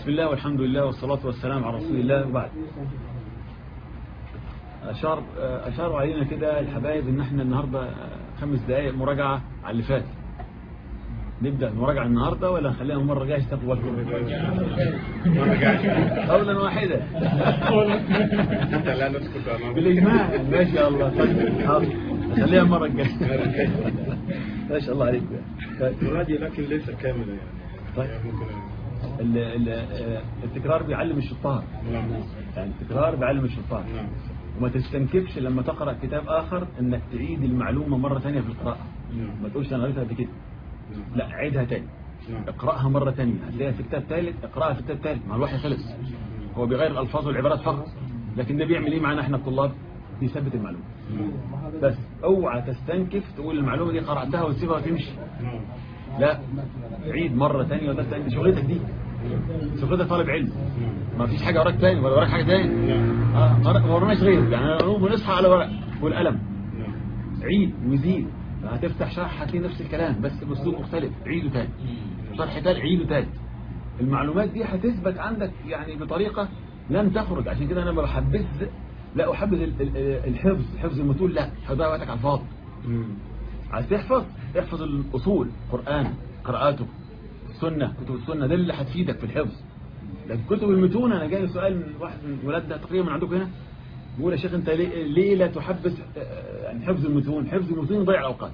بسم الله والحمد لله والصلاة والسلام على رسول الله وبعد أشار أشاروا علينا كده الحبايب إن احنا النهاردة خمس دقائق مراجعة على اللي فات نبدأ المراجعة النهاردة ولا نخليها المرة الجاية تاخدوا بالكم قولا واحدا لا نسكت أمام بالإجماع ما شاء الله طيب حاضر نخليها المرة الجاية ما شاء الله عليك طيب. تراجع لكن ليس كاملة يعني طيب. ممكن ال- ال- التكرار بيعلم الشطار نعم يعني التكرار بيعلم الشطار نعم وما تستنكفش لما تقرأ كتاب آخر انك تعيد المعلومة مرة ثانية في القراءة نعم ما تقولش انا قريتها قبل كده نعم لا عيدها تاني نعم اقرأها مرة ثانية هتلاقيها في كتاب ثالث اقرأها في كتاب ثالث مع الوحي خلص هو بيغير الألفاظ والعبارات فقط لكن ده بيعمل ايه معانا احنا الطلاب بيثبت المعلومة بس اوعى تستنكف تقول المعلومة دي قرأتها وتسيبها وتمشي نعم لا عيد مرة ثانية وده ثانية شغلتك دي شغلتك طالب علم ما فيش حاجة وراك تاني ولا وراك حاجة تاني نعم اه ما ورناش غير يعني نقوم ونصحى على ورق والقلم نعم عيد وزيد هتفتح شرح هتلاقي نفس الكلام بس باسلوب مختلف عيده تاني شرح تاني عيده تاني المعلومات دي هتثبت عندك يعني بطريقة لن تخرج عشان كده انا ما بحبذ لا احبذ ال- ال- الحفظ حفظ المتون لا هتضيع وقتك على الفاضي عايز تحفظ احفظ الاصول قرآن قراءاته السنة كتب السنة ده اللي هتفيدك في الحفظ لكن كتب المتون انا جاي سؤال من واحد من ولادنا تقريبا من عندكم هنا بيقول يا شيخ انت ليه, ليه لا تحبس آه، يعني حفظ المتون حفظ المتون يضيع الاوقات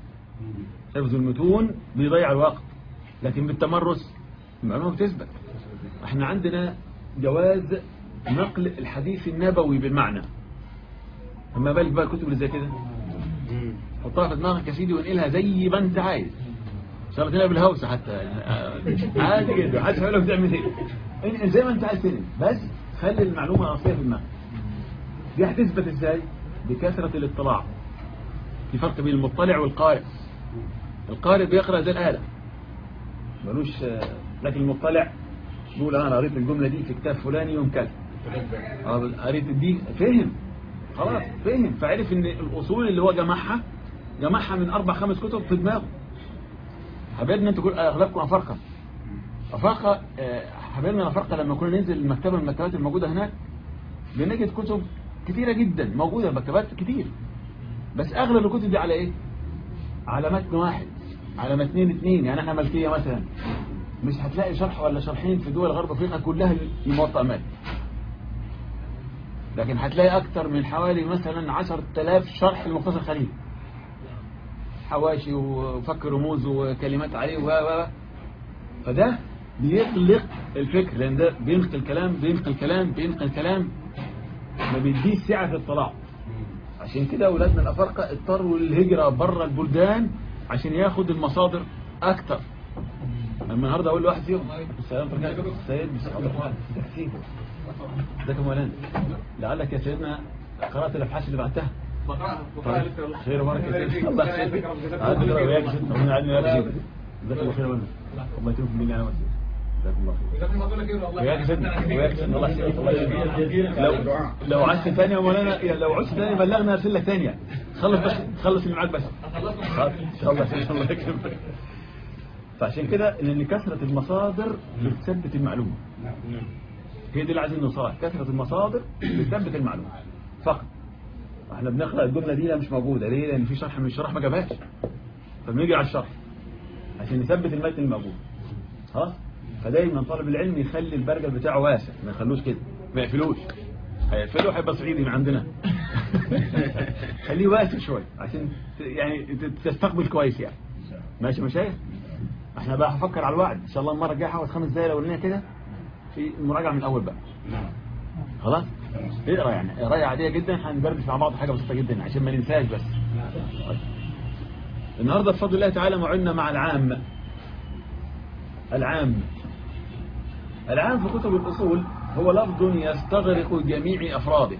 حفظ المتون بيضيع الوقت لكن بالتمرس المعلومة بتثبت احنا عندنا جواز نقل الحديث النبوي بالمعنى اما بالك بقى الكتب اللي زي كده حطها في دماغك يا سيدي وانقلها زي ما انت عايز شغلتنا بالهوسة حتى يعني، آه، عادي جدا محدش هيقول لك تعمل ايه انقل زي ما انت عايز تنقل بس خلي المعلومة الاصلية في دماغك دي هتثبت ازاي بكثرة الاطلاع في فرق بين المطلع والقارئ القارئ بيقرأ زي الآلة ملوش آه، لكن المطلع بيقول انا قريت الجملة دي في كتاب فلاني يوم كذا آه، قريت دي فهم خلاص فهم فعرف ان الاصول اللي هو جمعها جمعها من اربع خمس كتب في دماغه حبايبنا انتوا كل اغلبكم افارقه افارقه آه، حبايبنا افارقه لما كنا ننزل المكتبه من المكتبات الموجوده هناك بنجد كتب كتيره جدا موجوده مكتبات كتير بس اغلب الكتب دي على ايه على متن واحد على متنين اتنين يعني احنا ملكيه مثلا مش هتلاقي شرح ولا شرحين في دول غرب افريقيا كلها الموطأ مالك لكن هتلاقي أكثر من حوالي مثلا 10000 شرح لمختصر خليل حواشي وفك رموز وكلمات عليه و و و. فده بيغلق الفكر لأن ده بينقل كلام بينقل كلام بينقل كلام ما بيديش سعة الاطلاع عشان كده أولادنا الأفارقة اضطروا للهجرة بره البلدان عشان ياخد المصادر أكتر لما النهارده أقول لواحد فيهم السلام عليكم سيد بصحة تحسين ازيك يا مولانا لعلك يا سيدنا قرأت الأبحاث اللي بعتها طيب. خير وبركة يا سيدنا الله يخليك عاد نقرأ وياك يا سيدنا ربنا يعلمنا وياك يا سيدنا جزاك الله خير يا مولانا الله يكرمك مني انا وسيدنا جزاك الله خير وياك يا سيدنا وياك يا سيدنا الله يخليك الله يخليك لو لو عشت ثانية يا مولانا يا لو عشت ثانية بلغنا ارسل لك ثانية خلص بس خلص اللي معاك بس خلاص ان شاء الله يا سيدنا الله يكرمك فعشان كده لان كثرة المصادر بتثبت المعلومة نعم هي دي اللي عايزين نوصلها كثرة المصادر بتثبت المعلومة فقط احنا بنقرأ الجملة دي لا مش موجودة ليه لان في شرح من الشرح ما جابهاش فبنيجي على الشرح عشان نثبت المتن الموجود خلاص فدايما طالب العلم يخلي البرجل بتاعه واسع ما يخلوش كده ما يقفلوش هيقفلوه هيبقى صعيدي من عندنا خليه واسع شويه عشان ت- يعني ت- تستقبل كويس يعني ماشي مشايخ احنا بقى هفكر على الوعد ان شاء الله المره الجايه هقعد خمس دقايق الاولانيه كده في المراجعه من الاول بقى نعم خلاص اقرا يعني قرايه عاديه جدا هندردش مع بعض حاجه بسيطه جدا عشان ما ننساش بس النهارده بفضل الله تعالى موعدنا مع العام العام العام في كتب الاصول هو لفظ يستغرق جميع افراده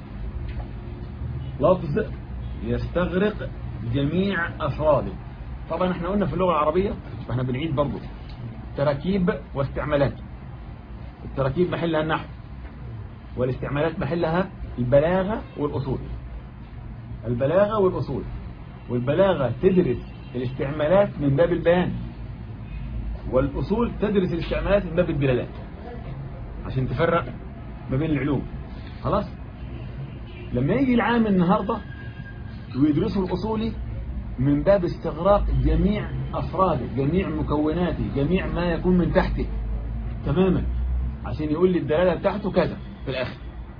لفظ يستغرق جميع افراده طبعا احنا قلنا في اللغه العربيه واحنا بنعيد برضه تراكيب واستعمالات التراكيب محلها النحو والاستعمالات محلها البلاغة والأصول البلاغة والأصول والبلاغة تدرس الاستعمالات من باب البيان والأصول تدرس الاستعمالات من باب الدلالات عشان تفرق ما بين العلوم خلاص لما يجي العام النهاردة ويدرسوا الأصولي من باب استغراق جميع أفراده جميع مكوناته جميع ما يكون من تحته تماما عشان يقول لي الدلالة بتاعته كذا في الآخر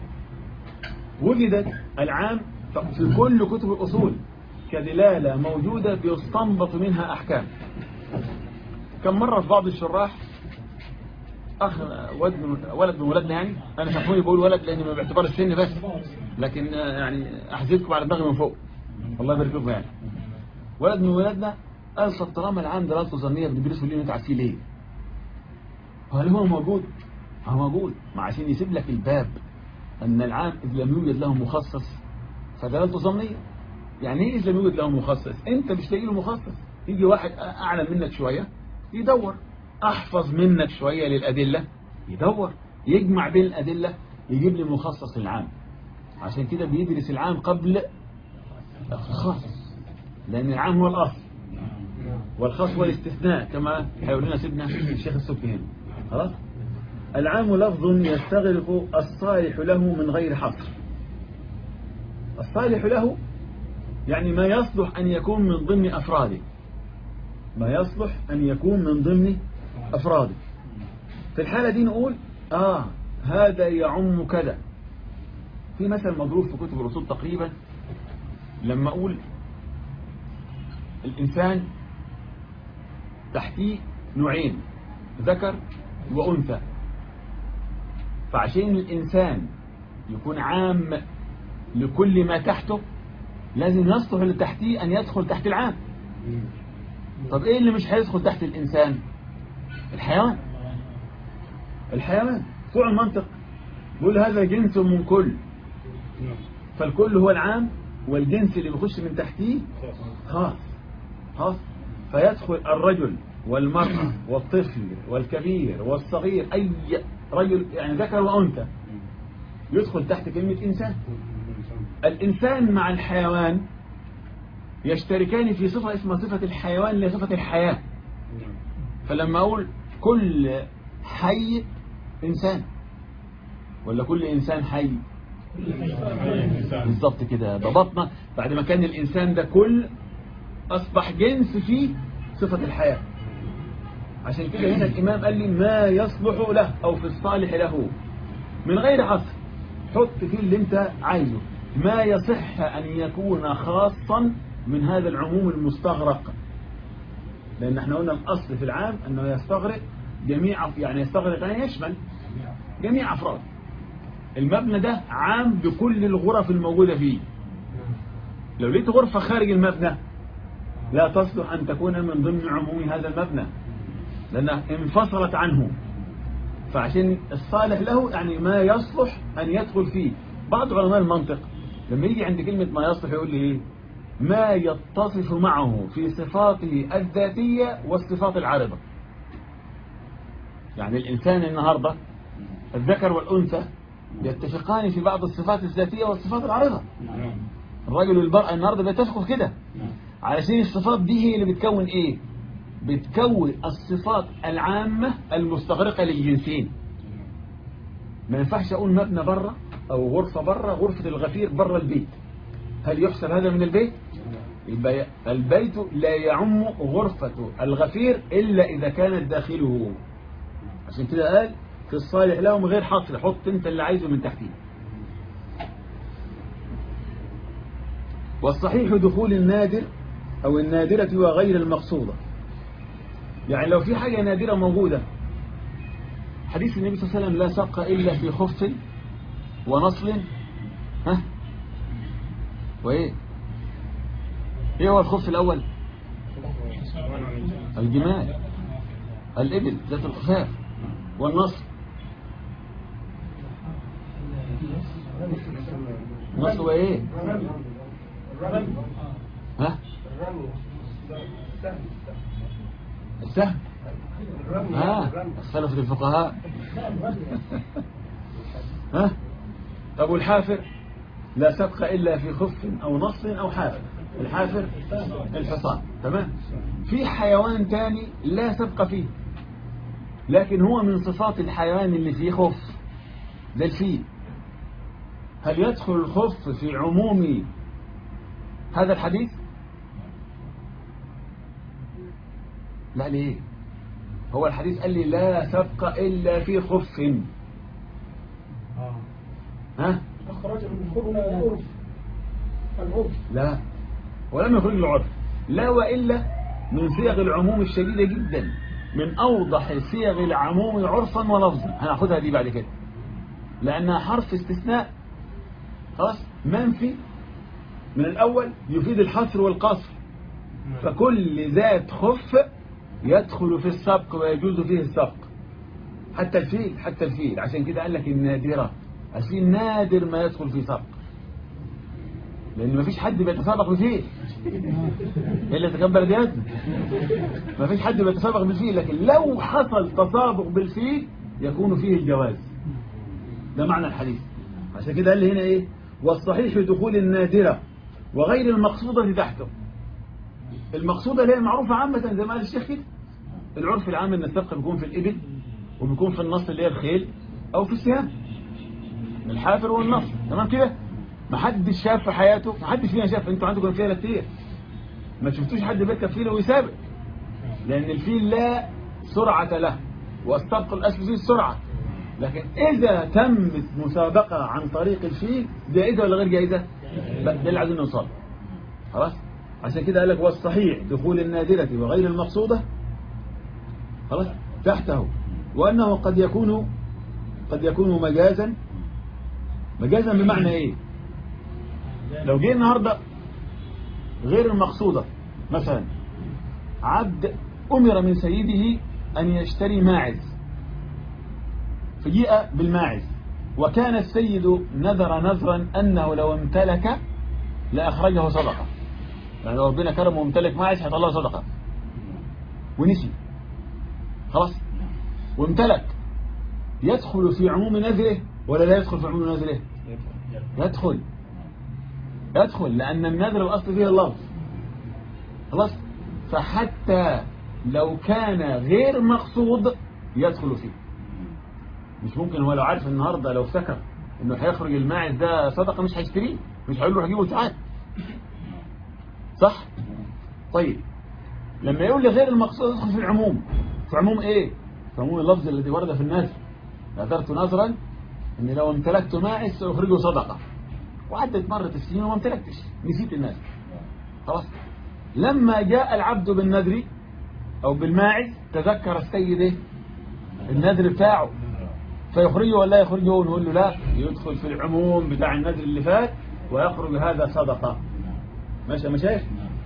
وجدت العام في كل كتب الأصول كدلالة موجودة بيستنبط منها أحكام كم مرة في بعض الشراح أخ ولد من ولد من ولدنا يعني أنا سامحوني بقول ولد لأن باعتبار السن بس لكن يعني أحزدكم على دماغي من فوق الله يبارك لكم يعني ولد من ولدنا قال طب طالما العام دلالته ظنية بندرسه ليه نتعسيه ليه؟ هل هو موجود؟ هو موجود ما عشان يسيب لك الباب أن العام إذ لم يوجد له مخصص فدلالته ظنية يعني ايه إذ لم يوجد له مخصص أنت مش لاقي له مخصص يجي واحد أعلم منك شوية يدور أحفظ منك شوية للأدلة يدور يجمع بين الأدلة يجيب لي مخصص العام عشان كده بيدرس العام قبل الخاص لأن العام هو الأصل والخاص هو الاستثناء كما هيقول لنا سيدنا الشيخ السبكي هنا خلاص العام لفظ يستغرق الصالح له من غير حصر الصالح له يعني ما يصلح أن يكون من ضمن أفراده ما يصلح أن يكون من ضمن أفراده في الحالة دي نقول آه هذا يعم كذا في مثل مضروب في كتب الرسول تقريبا لما أقول الإنسان تحتيه نوعين ذكر وأنثى فعشان الإنسان يكون عام لكل ما تحته لازم يصلح اللي تحتيه أن يدخل تحت العام طب إيه اللي مش هيدخل تحت الإنسان الحيوان الحيوان بتوع المنطق بيقول هذا جنس من كل فالكل هو العام والجنس اللي بيخش من تحتيه خاص خاص فيدخل الرجل والمرأة والطفل والكبير والصغير أي رجل يعني ذكر وأنثى يدخل تحت كلمة إنسان الإنسان مع الحيوان يشتركان في صفة اسمها صفة الحيوان لصفة الحياة فلما أقول كل حي إنسان ولا كل إنسان حي بالظبط كده ضبطنا بعد ما كان الإنسان ده كل أصبح جنس فيه صفة الحياة عشان كده هنا الإمام قال لي ما يصلح له أو في الصالح له من غير حصر حط فيه اللي انت عايزه ما يصح أن يكون خاصا من هذا العموم المستغرق لأن احنا قلنا الأصل في العام أنه يستغرق جميع يعني يستغرق يعني يشمل جميع أفراد المبنى ده عام بكل الغرف الموجودة فيه لو لقيت غرفة خارج المبنى لا تصلح أن تكون من ضمن عموم هذا المبنى لأنها انفصلت عنه فعشان الصالح له يعني ما يصلح أن يدخل فيه بعض علماء المنطق لما يجي عند كلمة ما يصلح يقول لي إيه ما يتصف معه في صفاته الذاتية والصفات العارضة يعني الإنسان النهاردة الذكر والأنثى يتفقان في بعض الصفات الذاتية والصفات العارضة الرجل والمرأة النهاردة بيتفقوا في كده علشان الصفات دي هي اللي بتكون ايه بتكون الصفات العامة المستغرقة للجنسين ما ينفعش اقول مبنى بره او غرفة بره غرفة الغفير بره البيت هل يحسب هذا من البيت يبقى البيت لا يعم غرفة الغفير إلا إذا كانت داخله عشان كده قال في الصالح لهم غير حصر حط انت اللي عايزه من تحتيه والصحيح دخول النادر أو النادرة وغير المقصودة يعني لو في حاجة نادرة موجودة حديث النبي صلى الله عليه وسلم لا سق إلا في خف ونصل ها وإيه إيه هو الخف الأول الجمال الإبل ذات الخفاف والنصر النصر هو إيه ها السهم ها اختلفت الفقهاء ها طب والحافر لا سبق إلا في خف أو نص أو حافر الحافر الحصان تمام في حيوان تاني لا سبق فيه لكن هو من صفات الحيوان اللي فيه خف زي الفيل هل يدخل الخف في عموم هذا الحديث لا ليه هو الحديث قال لي لا سبق إلا في خف اه ها أخرج من خبر العرف العرف لا ولم يخرج العرف لا وإلا من صيغ العموم الشديدة جدا من أوضح صيغ العموم عرفا ولفظا هناخدها دي بعد كده لأنها حرف استثناء خلاص منفي من الأول يفيد الحصر والقصر فكل ذات خف يدخل في السبق ويجوز فيه السبق حتى الفيل حتى الفيل عشان كده قال لك النادرة الفيل نادر ما يدخل في سبق لأن مفيش حد بيتسابق بالفيل إلا إذا كان بلديات مفيش حد بيتسابق بالفيل لكن لو حصل تسابق بالفيل يكون فيه الجواز ده معنى الحديث عشان كده قال لي هنا إيه والصحيح في دخول النادرة وغير المقصودة تحته المقصودة اللي هي معروفة عامة زي ما قال الشيخ كده العرف العام ان السبق بيكون في الإبل وبيكون في النص اللي هي الخيل أو في السهام الحافر والنص تمام كده ما حدش شاف في حياته ما حدش فينا شاف انتوا عندكم فيها كتير ما شفتوش حد بيركب فيل ويسابق لأن الفيل لا سرعة له والسبق الأصل فيه السرعة لكن إذا تمت مسابقة عن طريق الفيل جائزة ولا غير جائزة؟ لا ده اللي عايزين نوصل خلاص عشان كده قال لك والصحيح دخول النادرة وغير المقصودة خلاص تحته وأنه قد يكون قد يكون مجازا مجازا بمعنى ايه لو جه النهاردة غير المقصودة مثلا عبد أمر من سيده أن يشتري ماعز فجيء بالماعز وكان السيد نذر نذرا أنه لو امتلك لأخرجه صدقة يعني لو ربنا كرمه وامتلك ماعز هيطلعه صدقة ونسي خلاص وامتلك يدخل في عموم نذره ولا لا يدخل في عموم نذره يدخل يدخل لأن النذر الأصل فيه اللفظ خلاص فحتى لو كان غير مقصود يدخل فيه مش ممكن هو لو عارف النهاردة لو افتكر انه هيخرج الماعز ده صدقة مش هيشتريه مش هيقول له هجيبه تعال صح طيب لما يقول لي غير المقصود يدخل في العموم في عموم ايه في عموم اللفظ الذي ورد في النذر نذرت نذرا اني لو امتلكت ماعز ساخرجه صدقة وعدت مرت السنين وما امتلكتش نسيت النذر خلاص لما جاء العبد بالنذر او بالماعز تذكر السيد ايه النذر بتاعه فيخرجه ولا يخرجه نقول له لا يدخل في العموم بتاع النذر اللي فات ويخرج هذا صدقة ماشي يا مشايخ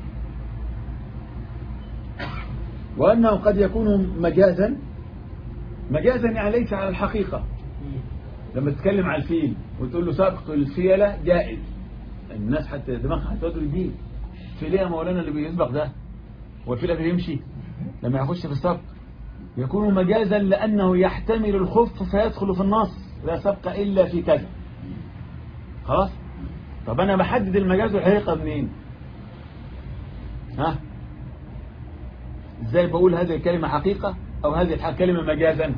وأنه قد يكون مجازا مجازا يعني ليس على الحقيقة لما تتكلم على الفيل وتقول له سابق الفيلة جائز الناس حتى دماغها هتودوا الدين فيل يا مولانا اللي بيسبق ده والفيل بيمشي لما يخش في السبق يكون مجازا لأنه يحتمل الخف فيدخل في النص لا سبق إلا في كذا خلاص طب أنا بحدد المجاز والحقيقة منين ها ازاي بقول هذه الكلمة حقيقة أو هذه الكلمة مجازا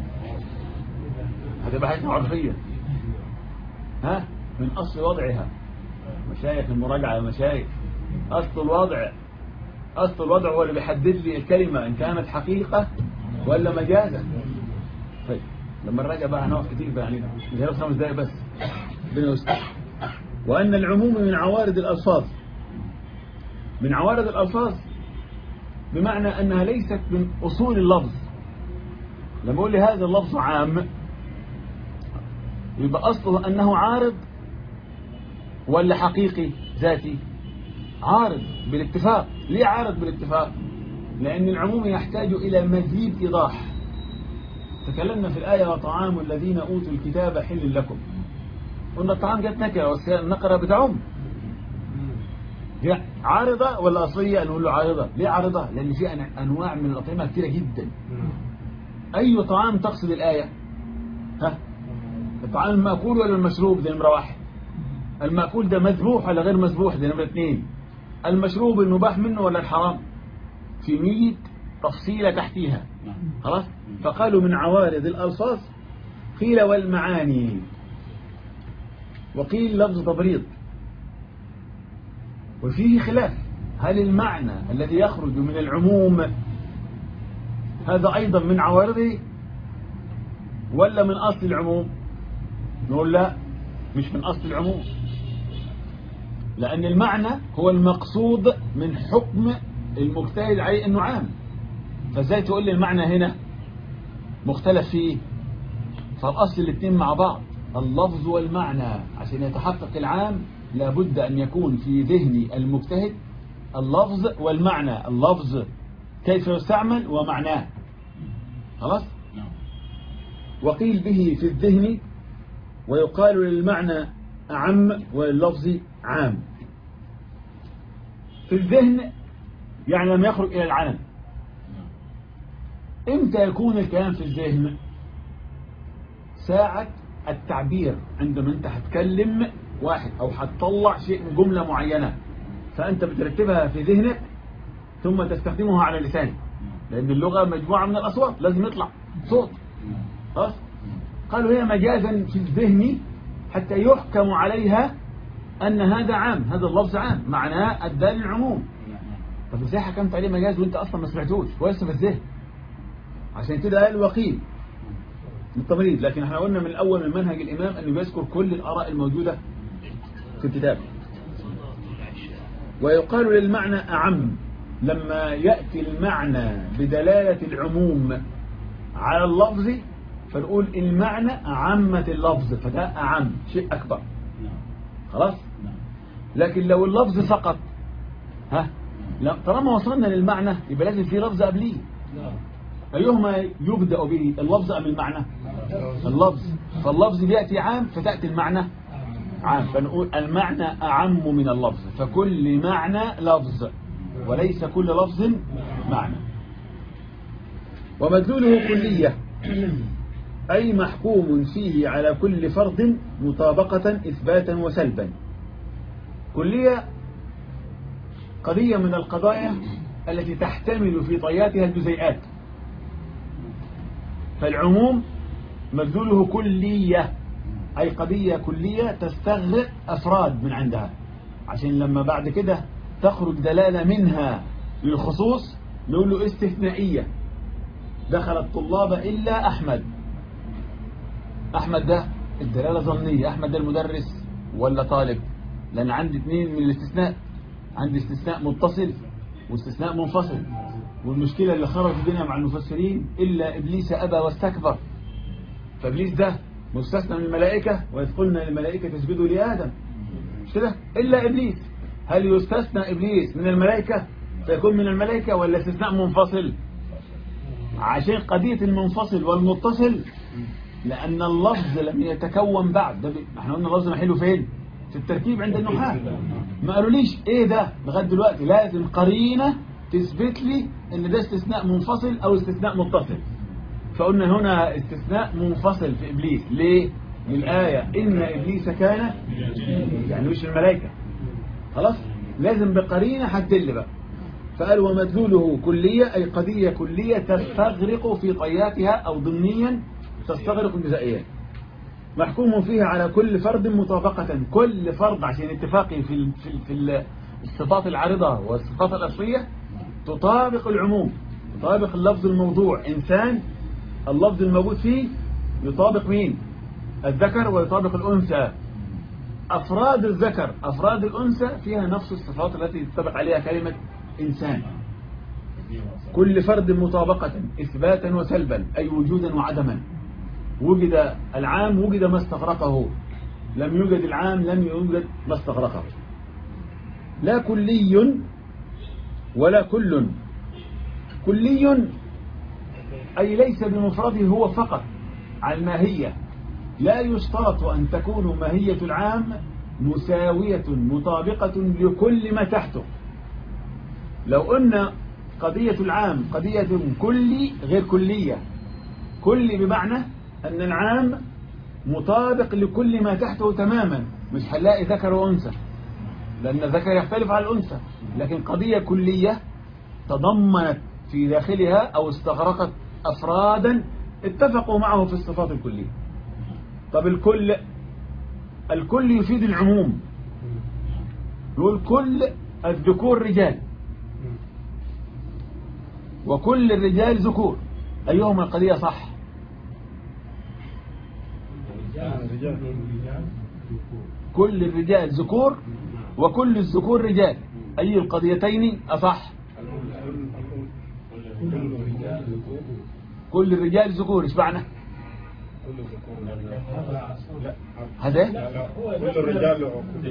هتبقى حاجة عرفية ها من أصل وضعها مشايخ المراجعة يا مشايخ أصل الوضع أصل الوضع هو اللي بيحدد لي الكلمة إن كانت حقيقة ولا مجازا طيب لما نراجع بقى هنقف كتير بقى يعني مش هيبقى خمس دقايق بس ربنا يستر وأن العموم من عوارض الألفاظ من عوارض الألفاظ بمعنى أنها ليست من أصول اللفظ لما أقول لي هذا اللفظ عام يبقى أصله أنه عارض ولا حقيقي ذاتي عارض بالاتفاق ليه عارض بالاتفاق لأن العموم يحتاج إلى مزيد إيضاح تكلمنا في الآية وطعام الذين أوتوا الكتاب حل لكم قلنا الطعام جت نكرة والنقرة بتعم هي عارضة ولا أصلية نقول له عارضة ليه عارضة لأن في أنواع من الأطعمة كثيرة جدا أي طعام تقصد الآية ها الطعام المأكول ولا المشروب ده نمرة واحد المأكول ده مذبوح ولا غير مذبوح ده نمرة اثنين المشروب المباح منه ولا الحرام في مية تفصيلة تحتيها خلاص فقالوا من عوارض الألفاظ قيل والمعاني وقيل لفظ تبريد وفيه خلاف هل المعنى الذي يخرج من العموم هذا أيضا من عوارضه ولا من أصل العموم نقول لا مش من أصل العموم لأن المعنى هو المقصود من حكم المجتهد عليه أنه عام فازاي تقول لي المعنى هنا مختلف فيه فالأصل الاثنين مع بعض اللفظ والمعنى عشان يتحقق العام لابد أن يكون في ذهن المجتهد اللفظ والمعنى اللفظ كيف يستعمل ومعناه خلاص نعم وقيل به في الذهن ويقال للمعنى أعم واللفظ عام في الذهن يعني لم يخرج إلى العلم نعم امتى يكون الكلام في الذهن ساعة التعبير عندما انت هتكلم واحد او هتطلع شيء من جملة معينة فانت بترتبها في ذهنك ثم تستخدمها على لسانك لان اللغة مجموعة من الاصوات لازم يطلع صوت نعم خلاص قالوا هي مجازا في الذهن حتى يحكم عليها ان هذا عام هذا اللفظ عام معناه الدال العموم نعم طب ازاي حكمت عليه مجاز وانت اصلا ما سمعتوش ولسه في الذهن عشان كده قال وقيل بالتمريض لكن احنا قلنا من الاول من منهج الامام انه بيذكر كل الاراء الموجوده في الكتاب ويقال للمعنى اعم لما ياتي المعنى بدلاله العموم على اللفظ فنقول المعنى عامه اللفظ فده اعم شيء اكبر نعم خلاص نعم لكن لو اللفظ فقط ها لا طالما وصلنا للمعنى يبقى لازم في لفظ قبليه أيهما يبدأ به اللفظ أم المعنى اللفظ فاللفظ بيأتي عام فتأتي المعنى عام فنقول المعنى أعم من اللفظ فكل معنى لفظ وليس كل لفظ معنى ومدلوله كلية أي محكوم فيه على كل فرد مطابقة إثباتا وسلبا كلية قضية من القضايا التي تحتمل في طياتها الجزيئات فالعموم مدلوله كلية أي قضية كلية تستغرق أفراد من عندها عشان لما بعد كده تخرج دلالة منها للخصوص نقول له استثنائية دخل الطلاب إلا أحمد أحمد ده الدلالة ظنية أحمد ده المدرس ولا طالب لأن عندي اثنين من الاستثناء عندي استثناء متصل واستثناء منفصل والمشكلة اللي خرج بينها مع المفسرين إلا إبليس أبى واستكبر فإبليس ده مستثنى من الملائكة وإذ قلنا للملائكة تسجدوا لآدم مش كده إلا إبليس هل يستثنى إبليس من الملائكة فيكون من الملائكة ولا استثناء منفصل عشان قضية المنفصل والمتصل لأن اللفظ لم يتكون بعد ده بي- احنا قلنا اللفظ محله فين في التركيب عند النحاة ما قالوليش ايه ده لغاية دلوقتي لازم قرينة تثبت لي ان ده استثناء منفصل او استثناء متصل فقلنا هنا استثناء منفصل في ابليس ليه للآية ان ابليس كان يعني مش الملائكة خلاص لازم بقرينة هتدل بقى فقال ومدلوله كلية أي قضية كلية تستغرق في طياتها أو ضمنيا تستغرق الجزائيات محكوم فيها على كل فرد مطابقة كل فرد عشان اتفاقي في ال- في ال- في ال- الصفات العارضة والصفات الأصلية تطابق العموم تطابق اللفظ الموضوع إنسان اللفظ الموجود فيه يطابق مين الذكر ويطابق الأنثى أفراد الذكر أفراد الأنثى فيها نفس الصفات التي تطبق عليها كلمة إنسان كل فرد مطابقة إثباتا وسلبا أي وجودا وعدما وجد العام وجد ما استغرقه لم يوجد العام لم يوجد ما استغرقه لا كلي ولا كل كلي أي ليس بمفرده هو فقط على الماهية لا يشترط أن تكون ماهية العام مساوية مطابقة لكل ما تحته لو قلنا قضية العام قضية كلي غير كلية كلي بمعنى أن العام مطابق لكل ما تحته تماما مش هنلاقي ذكر وأنثى لأن الذكر يختلف عن الأنثى لكن قضية كلية تضمنت في داخلها أو استغرقت أفرادا اتفقوا معه في الصفات الكلية طب الكل الكل يفيد العموم يقول كل الذكور رجال وكل الرجال ذكور أيهما القضية صح الرجال كل الرجال ذكور وكل الذكور رجال أي القضيتين أصح كل الرجال ذكور ايش معنى هذا إيه؟ كل الرجال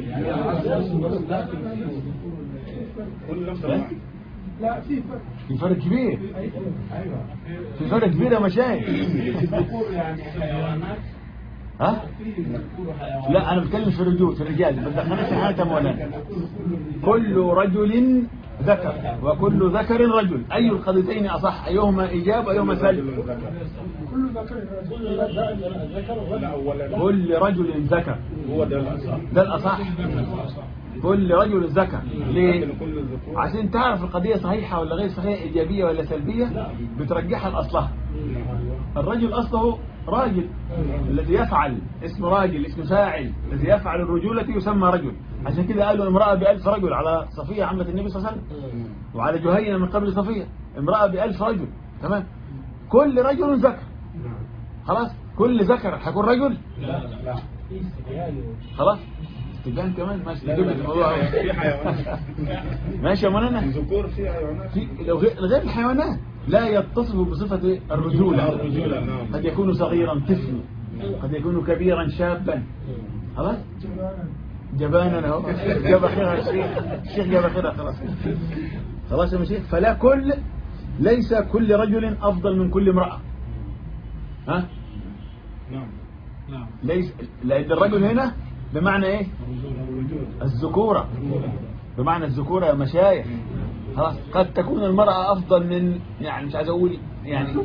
كل نفس الواحد لا في فرق في فرق كبير ايوه في فرق كبير يا مشايخ الذكور يعني حيوانات ها في ذكور وحيوانات لا انا بتكلم في الرجول في الرجال ما تدخلناش في حاجه ولا كل رجل ذكر وكل ذكر رجل اي القضيتين اصح ايهما ايجاب ايهما سلب كل ذكر ذكر لا اولا كل رجل ذكر هو ده الاصح ده الاصح كل رجل ذكر ليه لكن كل الذكور عشان تعرف القضيه صحيحه ولا غير صحيحه ايجابيه ولا سلبيه بترجعها لاصلها الرجل اصله راجل الذي يفعل اسم راجل اسم فاعل الذي يفعل الرجولة يسمى رجل عشان كده قالوا امرأة بألف رجل على صفية عمة النبي صلى الله عليه وسلم وعلى جهينة من قبل صفية امرأة بألف رجل تمام كل رجل ذكر خلاص كل ذكر هيكون رجل لا خلاص استبيان كمان ماشي يجيب لك الموضوع أهو. في حيوانات ماشي يا مولانا الذكور في حيوانات في لو غير غير الحيوانات لا يتصف بصفة الرجولة الرجولة نعم قد يكون صغيرا طفل قد يكون كبيرا شابا خلاص جبانا اهو جاب اخرها الشيخ الشيخ جاب اخرها خلاص خلاص يا شيخ فلا كل ليس كل رجل افضل من كل امرأة ها نعم ليس لان الرجل هنا بمعنى ايه الرجولة الذكورة بمعنى الذكورة يا مشايخ خلاص قد تكون المرأة أفضل من يعني مش عايز أقول يعني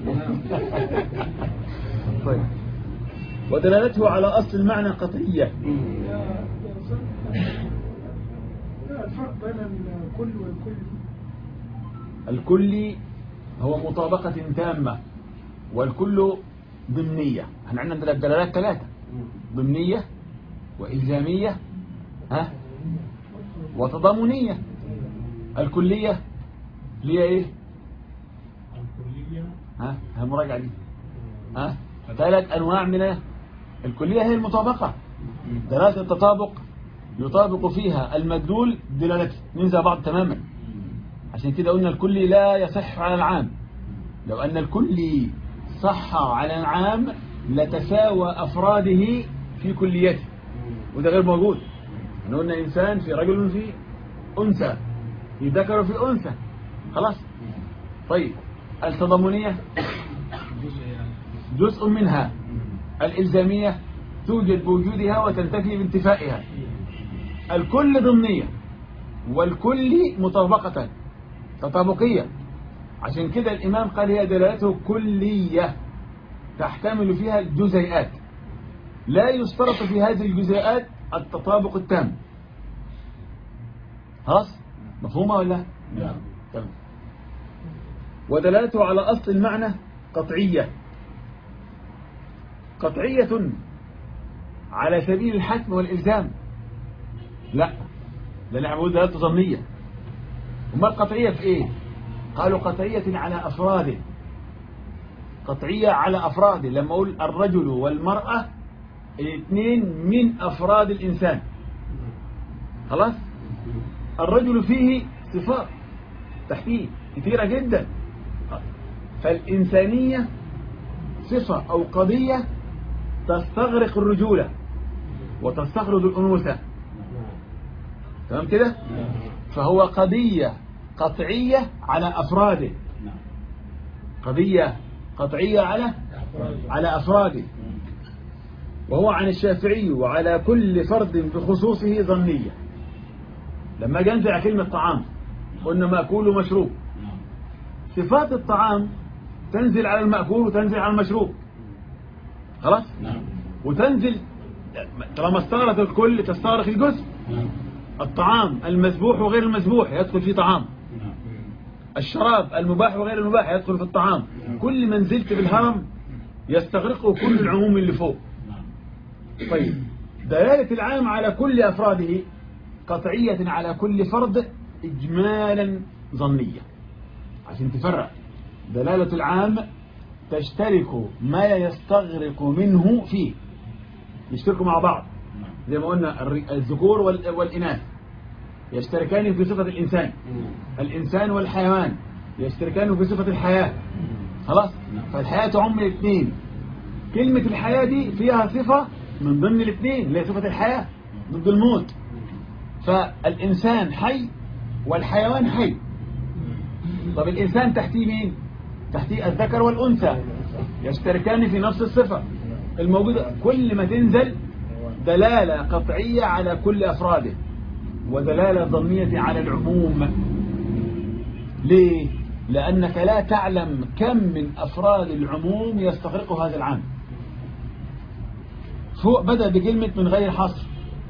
طيب ودلالته على أصل المعنى قطعية يا يا أستاذ، لا الفرق بين الكل والكل الكلي هو مطابقة تامة والكل ضمنية احنا عندنا الدلالات ثلاثة ضمنية وإلزامية ها وتضامنية الكلية اللي هي ايه الكلية ها المراجعة دي ها ثلاث أنواع من الكلية هي المطابقة دلالة التطابق يطابق فيها المدلول دلالته ننزل بعض تماما عشان كده قلنا الكلي لا يصح على العام لو أن الكلي صح على العام لتساوى أفراده في كليته وده غير موجود احنا قلنا إنسان في رجل في أنثى في ذكر في أنثى خلاص طيب التضامنية جزء منها الإلزامية توجد بوجودها وتنتفي بانتفائها الكل ضمنية والكل مطابقة تطابقية عشان كده الإمام قال هي دلالته كلية تحتمل فيها الجزيئات لا يشترط في هذه الجزيئات التطابق التام خلاص مفهومة ولا نعم تمام ودلالته على أصل المعنى قطعية قطعية على سبيل الحتم والإلزام لا ده اللي بقول دلالته ظنية وما القطعية في إيه قالوا قطعية على أفراده قطعية على أفراده لما أقول الرجل والمرأة الاثنين من أفراد الإنسان خلاص الرجل فيه صفات تحتيه كثيرة جدا فالإنسانية صفة أو قضية تستغرق الرجولة وتستخرج الأنوثة تمام كده فهو قضية قطعية على أفراده قضية قطعية على على أفراده وهو عن الشافعي وعلى كل فرد بخصوصه ظنية لما جاء نزع كلمة طعام قلنا مأكول ومشروب صفات الطعام تنزل على المأكول وتنزل على المشروب خلاص نعم وتنزل طالما استغرق الكل تستغرق الجزء نعم الطعام المذبوح وغير المذبوح يدخل فيه طعام نعم الشراب المباح وغير المباح يدخل في الطعام كل ما نزلت بالهرم يستغرقه كل العموم اللي فوق نعم طيب دلالة العام على كل أفراده قطعية على كل فرد إجمالا ظنية عشان تفرق دلالة العام تشترك ما يستغرق منه فيه يشتركوا مع بعض زي ما قلنا الر- الذكور وال- والإناث يشتركان في صفة الإنسان الإنسان والحيوان يشتركان في صفة الحياة خلاص فالحياة تعم الاثنين كلمة الحياة دي فيها صفة من ضمن الاثنين اللي هي صفة الحياة ضد الموت فالإنسان حي والحيوان حي طب الإنسان تحتيه مين تحتيه الذكر والأنثى يشتركان في نفس الصفة الموجودة كل ما تنزل دلالة قطعية على كل أفراده ودلالة ظنية على العموم ليه؟ لأنك لا تعلم كم من أفراد العموم يستغرق هذا العام فوق بدأ بكلمة من غير حصر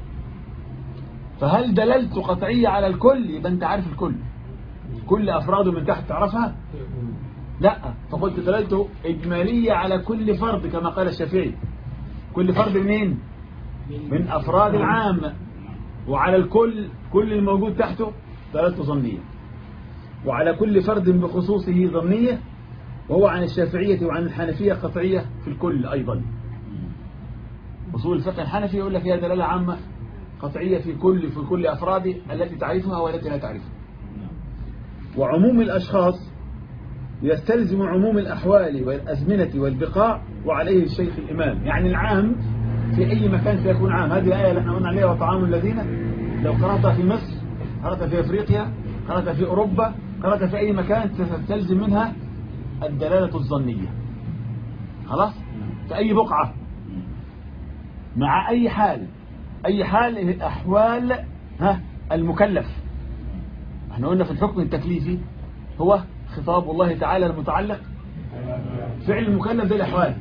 فهل دلالته قطعية على الكل يبقى أنت عارف الكل كل أفراده من تحت تعرفها لا فقلت دلالته إجمالية على كل فرد كما قال الشافعي كل فرد منين من أفراد العام وعلى الكل كل الموجود تحته دلالته ظنية وعلى كل فرد بخصوصه ظنية وهو عن الشافعية وعن الحنفية قطعية في الكل أيضا أصول الفقه الحنفي يقول لك هي دلالة عامة قطعية في كل في كل أفراده التي تعرفها والتي لا تعرفها وعموم الأشخاص يستلزم عموم الأحوال والأزمنة والبقاع وعليه الشيخ الإمام يعني العام في أي مكان سيكون عام هذه الآية اللي احنا قلنا عليها وطعام الذين لو قرأتها في مصر قرأتها في أفريقيا قرأتها في أوروبا قرأتها في أي مكان تستلزم منها الدلالة الظنية خلاص في أي بقعة مع أي حال أي حال هي أحوال ها المكلف احنا قلنا في الحكم التكليفي هو خطاب الله تعالى المتعلق فعل المكلف ده الأحوال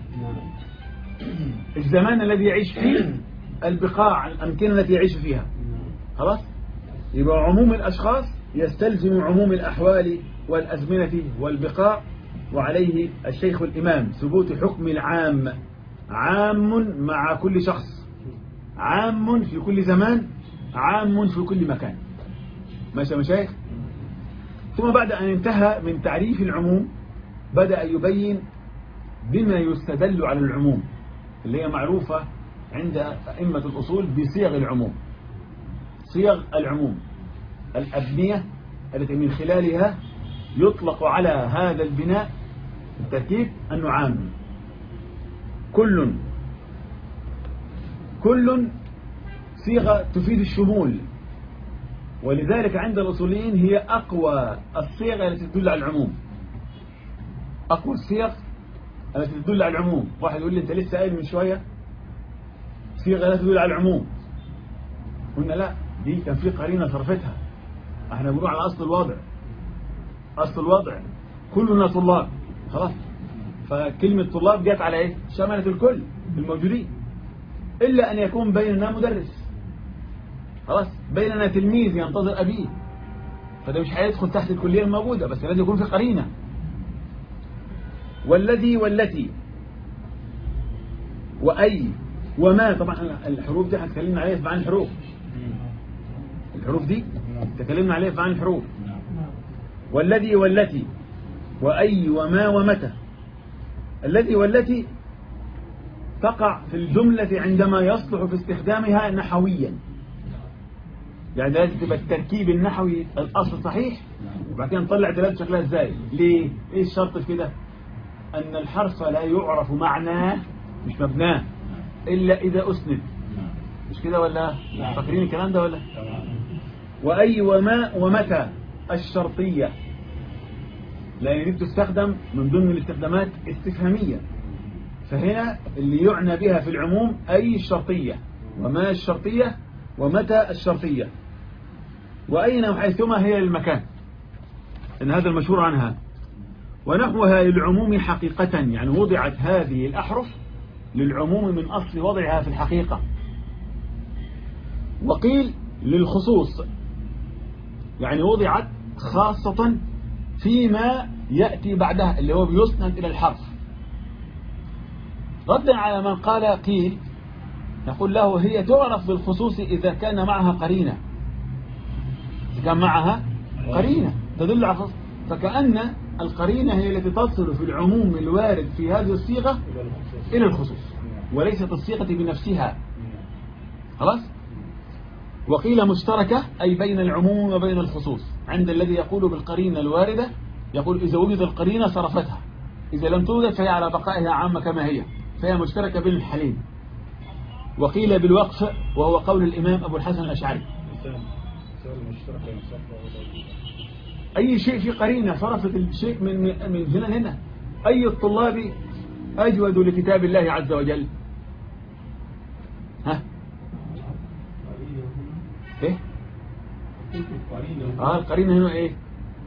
الزمان الذي يعيش فيه البقاع الأمكنة التي يعيش فيها خلاص يبقى عموم الأشخاص يستلزم عموم الأحوال والأزمنة والبقاع وعليه الشيخ الإمام ثبوت حكم العام عام مع كل شخص عام في كل زمان عام في كل مكان ماشي يا مشايخ ثم بعد أن انتهى من تعريف العموم بدأ يبين بما يستدل على العموم اللي هي معروفة عند أئمة الأصول بصيغ العموم صيغ العموم الأبنية التي من خلالها يطلق على هذا البناء التركيب أنه عام كل كل صيغة تفيد الشمول ولذلك عند الأصوليين هي أقوى الصيغ التي تدل على العموم أقوى الصيغ التي تدل على العموم واحد يقول لي أنت لسه قايل من شوية صيغة لا تدل على العموم قلنا لا دي كان في قرينة صرفتها احنا بنقول على أصل الوضع أصل الوضع كلنا طلاب خلاص فكلمة طلاب جت على ايه شملت الكل الموجودين إلا أن يكون بيننا مدرس خلاص بيننا تلميذ ينتظر أبيه فده مش هيدخل تحت الكلية الموجودة بس لازم يكون في قرينة والذي والتي وأي وما طبعا الحروف دي هتكلمنا عليها في معاني الحروف الحروف دي تكلمنا عليها في معاني الحروف والذي والتي وأي وما ومتى الذي والتي تقع في الجملة عندما يصلح في استخدامها نحويا يعني لازم تبقى التركيب النحوي الأصل صحيح وبعد كده نطلع دلالة شكلها ازاي ليه؟ ايه الشرط في كده أن الحرف لا يعرف معناه مش مبناه إلا إذا أسند مش كده ولا فاكرين الكلام ده ولا وأي وما ومتى الشرطية لأن دي بتستخدم من ضمن الاستخدامات استفهامية فهنا اللي يعنى بها في العموم أي الشرطية وما الشرطية ومتى الشرطية وأين وحيثما هي المكان إن هذا المشهور عنها ونحوها للعموم حقيقة يعني وضعت هذه الأحرف للعموم من أصل وضعها في الحقيقة وقيل للخصوص يعني وضعت خاصة فيما يأتي بعدها اللي هو بيسند إلى الحرف ردا على من قال قيل نقول له هي تعرف بالخصوص إذا كان معها قرينة إذا كان معها قرينة تدل على الخصوص فكأن القرينة هي التي تصل في العموم الوارد في هذه الصيغة إلى الخصوص وليست الصيغة بنفسها خلاص وقيل مشتركة أي بين العموم وبين الخصوص عند الذي يقول بالقرينة الواردة يقول إذا وجد القرينة صرفتها إذا لم توجد فهي على بقائها عامة كما هي فهي مشتركة بين الحالين وقيل بالوقف وهو قول الإمام أبو الحسن الأشعري مثال مثال مشترك بين الصفر والوجه. أي شيء في قرينة صرفت الشيء من من من هنا لهنا أي الطلاب أجود لكتاب الله عز وجل ها إيه آه القرينة هنا إيه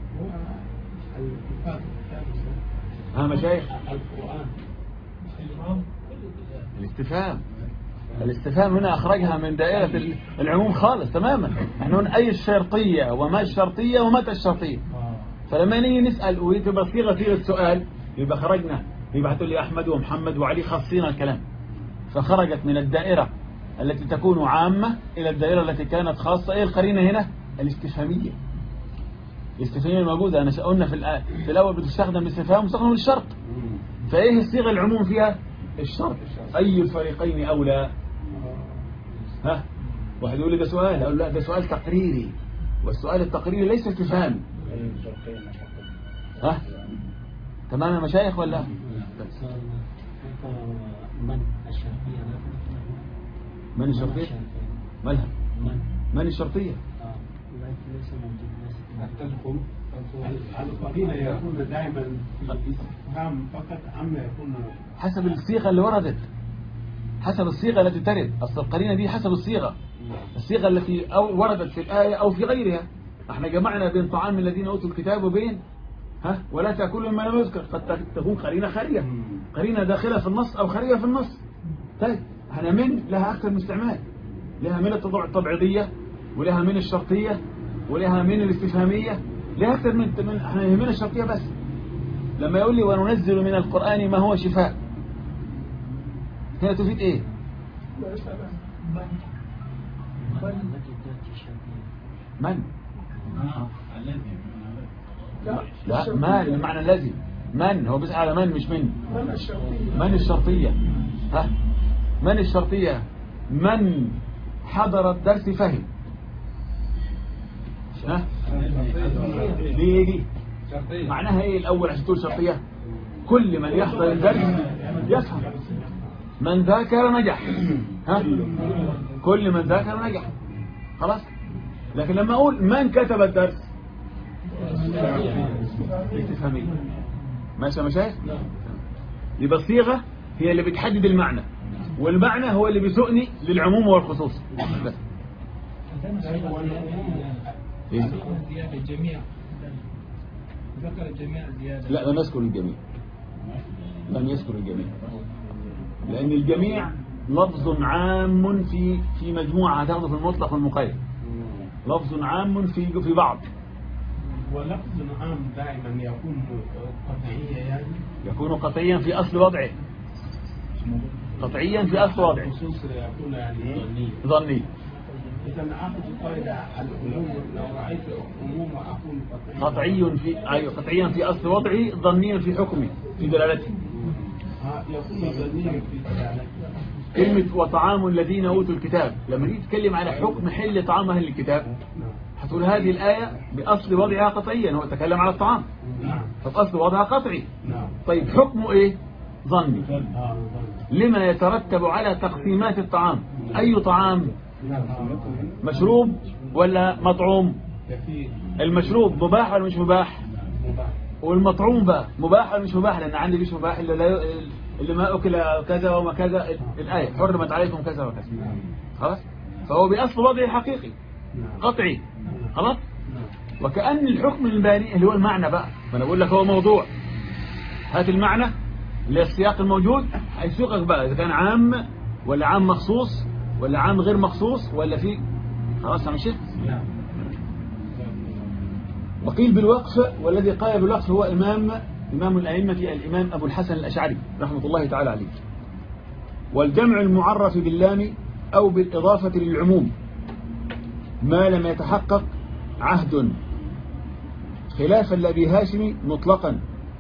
ها مشايخ القرآن الاستفهام الاستفهام هنا أخرجها من دائرة ال- العموم خالص تماما احنا هنا أي الشرطية وما الشرطية ومتى الشرطية فلما نيجي نسأل وتبقى صيغة صيغة سؤال يبقى خرجنا يبقى هتقول لي أحمد ومحمد وعلي خاصين الكلام فخرجت من الدائرة التي تكون عامة إلى الدائرة التي كانت خاصة إيه القرينة هنا الاستفهامية الاستفهامية الموجودة أنا قلنا في الآ- في الأول بتستخدم الاستفهام مستخدم للشرط فإيه الصيغة العموم فيها الشرط أي الفريقين أولى ها واحد يقول لي ده سؤال أقول لا ده سؤال تقريري والسؤال التقريري ليس استفهامي بين الشرطين فقط. ها تمام يا مشايخ ولا من الشرقية من الشرطية مالها من من الشرطية ليس موجود تدخل القرينة يكون دائما في الاستفهام فقط عما يكون حسب الصيغة اللي وردت حسب الصيغة التي ترد أصل القرينة دي حسب الصيغة الصيغة التي أو وردت في الآية أو في غيرها احنا جمعنا بين طعام الذين أوتوا الكتاب وبين ها ولا تأكلوا مما لم يذكر قد تكون قرينة خارجة قرينة داخلة في النص أو خارجة في النص طيب احنا من لها أكثر من استعمال لها من التضع التبعيضية ولها من الشرطية ولها من الاستفهامية لها أكثر من من- احنا يهمنا الشرطية بس لما يقول لي وننزل من القرآن ما هو شفاء هنا تفيد ايه من لا لا ما المعنى الذي من هو بيسأل على من مش من من الشرطية من الشرطية ها من الشرطية من حضر الدرس فهم ها ليه دي معناها ايه الاول عشان تقول شرطية كل من يحضر الدرس يفهم من ذاكر نجح ها كل من ذاكر نجح خلاص لكن لما اقول من كتب الدرس استفهامية ماشي يا مشايخ يبقى الصيغة هي اللي بتحدد المعنى والمعنى هو اللي بيسوقني للعموم والخصوص بس إيه؟ زيادة الجميع ذكر الجميع زيادة لا لم يذكر الجميع لم يذكر الجميع لأن الجميع لفظ عام في في مجموعة هتاخده في المطلق والمقيد لفظ عام في في بعض ولفظ عام دائما يكون قطعية يعني يكون قطعيا في أصل وضعه قطعيا في أصل وضعه خصوص يكون يعني ظني ظني إذا أخذ قاعدة العموم لو رأيت عموم أكون قطعيا قطعي في أيوة قطعيا في أصل وضعه ظنيا في حكمه في دلالته آه، يكون ظنيا في دلالته كلمة وطعام الذين أوتوا الكتاب لما تيجي تتكلم على حكم حل طعام أهل الكتاب نعم هتقول هذه الآية بأصل وضعها قطعيا هو تكلم على الطعام نعم فأصل وضعها قطعي نعم طيب حكمه إيه ظني آه، لما يترتب على تقسيمات الطعام أي طعام نعم مشروب ولا مطعوم كثير المشروب مباح ولا مش مباح مباح والمطعوم بقى مباح ولا مش مباح لأن عندي مش مباح إلا لا اللي ما أكل كذا وما كذا الآية حرمت عليكم كذا وكذا نعم خلاص فهو بأصل وضعه حقيقي نعم قطعي خلاص نعم وكأن الحكم الباري اللي هو المعنى بقى ما انا بقول لك هو موضوع هات المعنى اللي هي السياق الموجود هيسوقك بقى اذا كان عام ولا عام مخصوص ولا عام غير مخصوص ولا في خلاص يا شيخ نعم وقيل بالوقف والذي قال بالوقف هو إمام إمام الأئمة الإمام أبو الحسن الأشعري رحمة الله تعالى عليه والجمع المعرف باللام أو بالإضافة للعموم ما لم يتحقق عهد خلافا لأبي هاشم مطلقا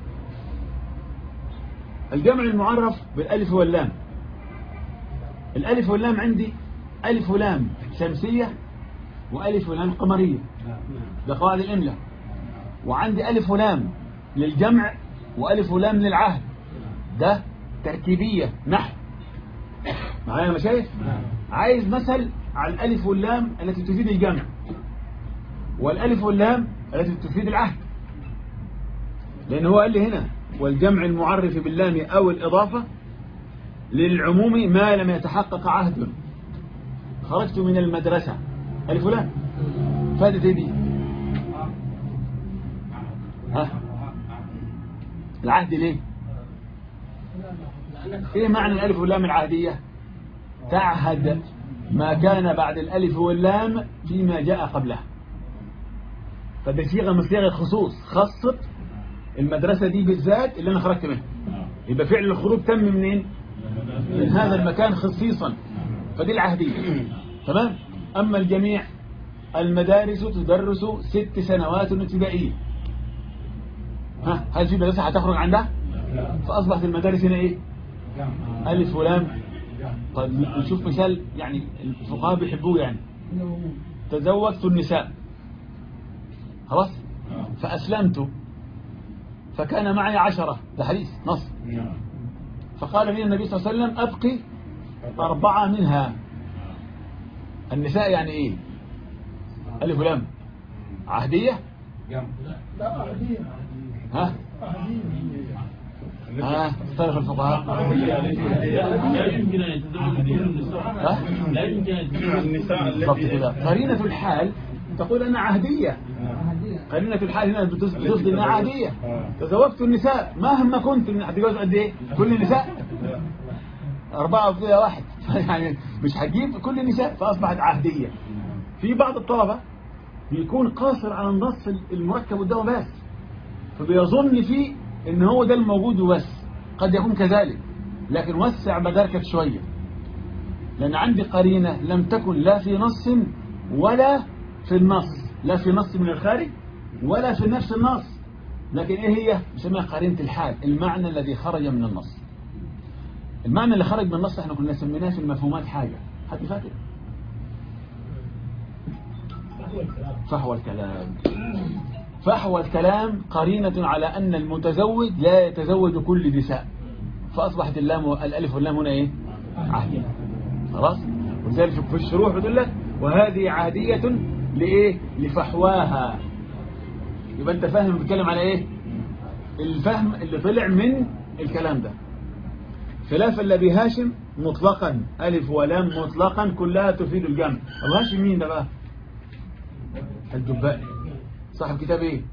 الجمع المعرف بالألف واللام الألف واللام عندي ألف ولام شمسية وألف ولام قمرية ده قواعد الإملاء وعندي ألف ولام للجمع وألف ولام للعهد ده تركيبية نحو معايا يا مشايخ عايز مثل على الألف واللام التي تفيد الجمع والألف واللام التي تفيد العهد لأن هو قال لي هنا والجمع المعرف باللام أو الإضافة للعموم ما لم يتحقق عهد خرجت من المدرسة ألف ولام فادت ايه دي ها العهد ليه ايه معنى الالف واللام العهدية تعهد ما كان بعد الالف واللام فيما جاء قبله فده صيغه من صيغ الخصوص خصت المدرسة دي بالذات اللي انا خرجت منها يبقى فعل الخروج تم منين من هذا المكان خصيصا فدي العهدية تمام اما الجميع المدارس تدرس ست سنوات ابتدائية ها هل في مدرسة هتخرج عندها فأصبحت المدارس هنا إيه ألف ولام طيب نشوف مثال يعني الفقهاء بيحبوه يعني تزوجت النساء خلاص فأسلمت فكان معي عشرة ده حديث نص فقال لي النبي صلى الله عليه وسلم أبقي أربعة منها النساء يعني إيه ألف ولام عهدية لا أهدية ها ها اختلف الفقهاء لا يمكن أن يتزوج كل النساء ها لا يمكن أن يتزوج النساء بالضبط كده قرينة الحال تقول أنها عهدية قرينة الحال هنا بتصدق أنها عهدية تزوجت النساء مهما كنت من هتتجوز قد إيه كل النساء أربعة فيها واحد يعني مش هتجيب كل النساء فأصبحت عهدية في بعض الطلبة بيكون قاصر على النص المركب قدامه بس فبيظن فيه ان هو ده الموجود وبس قد يكون كذلك لكن وسع مداركك شوية لأن عندي قرينة لم تكن لا في نص ولا في النص لا في نص من الخارج ولا في نفس النص لكن ايه هي نسميها قرينة الحال المعنى الذي خرج من النص المعنى اللي خرج من النص احنا كنا سميناه في المفهومات حاجة حد فاكر فحوى الكلام فحوى الكلام قرينة على أن المتزوج لا يتزوج كل نساء فأصبحت اللام الألف واللام هنا إيه عهدية خلاص ولذلك في الشروح بتقول لك وهذه عهدية لإيه لفحواها يبقى أنت فاهم بتتكلم على إيه الفهم اللي طلع من الكلام ده خلافا لأبي هاشم مطلقا ألف ولام مطلقا كلها تفيد الجمع أبو هاشم مين ده بقى الجبائي صاحب كتاب ايه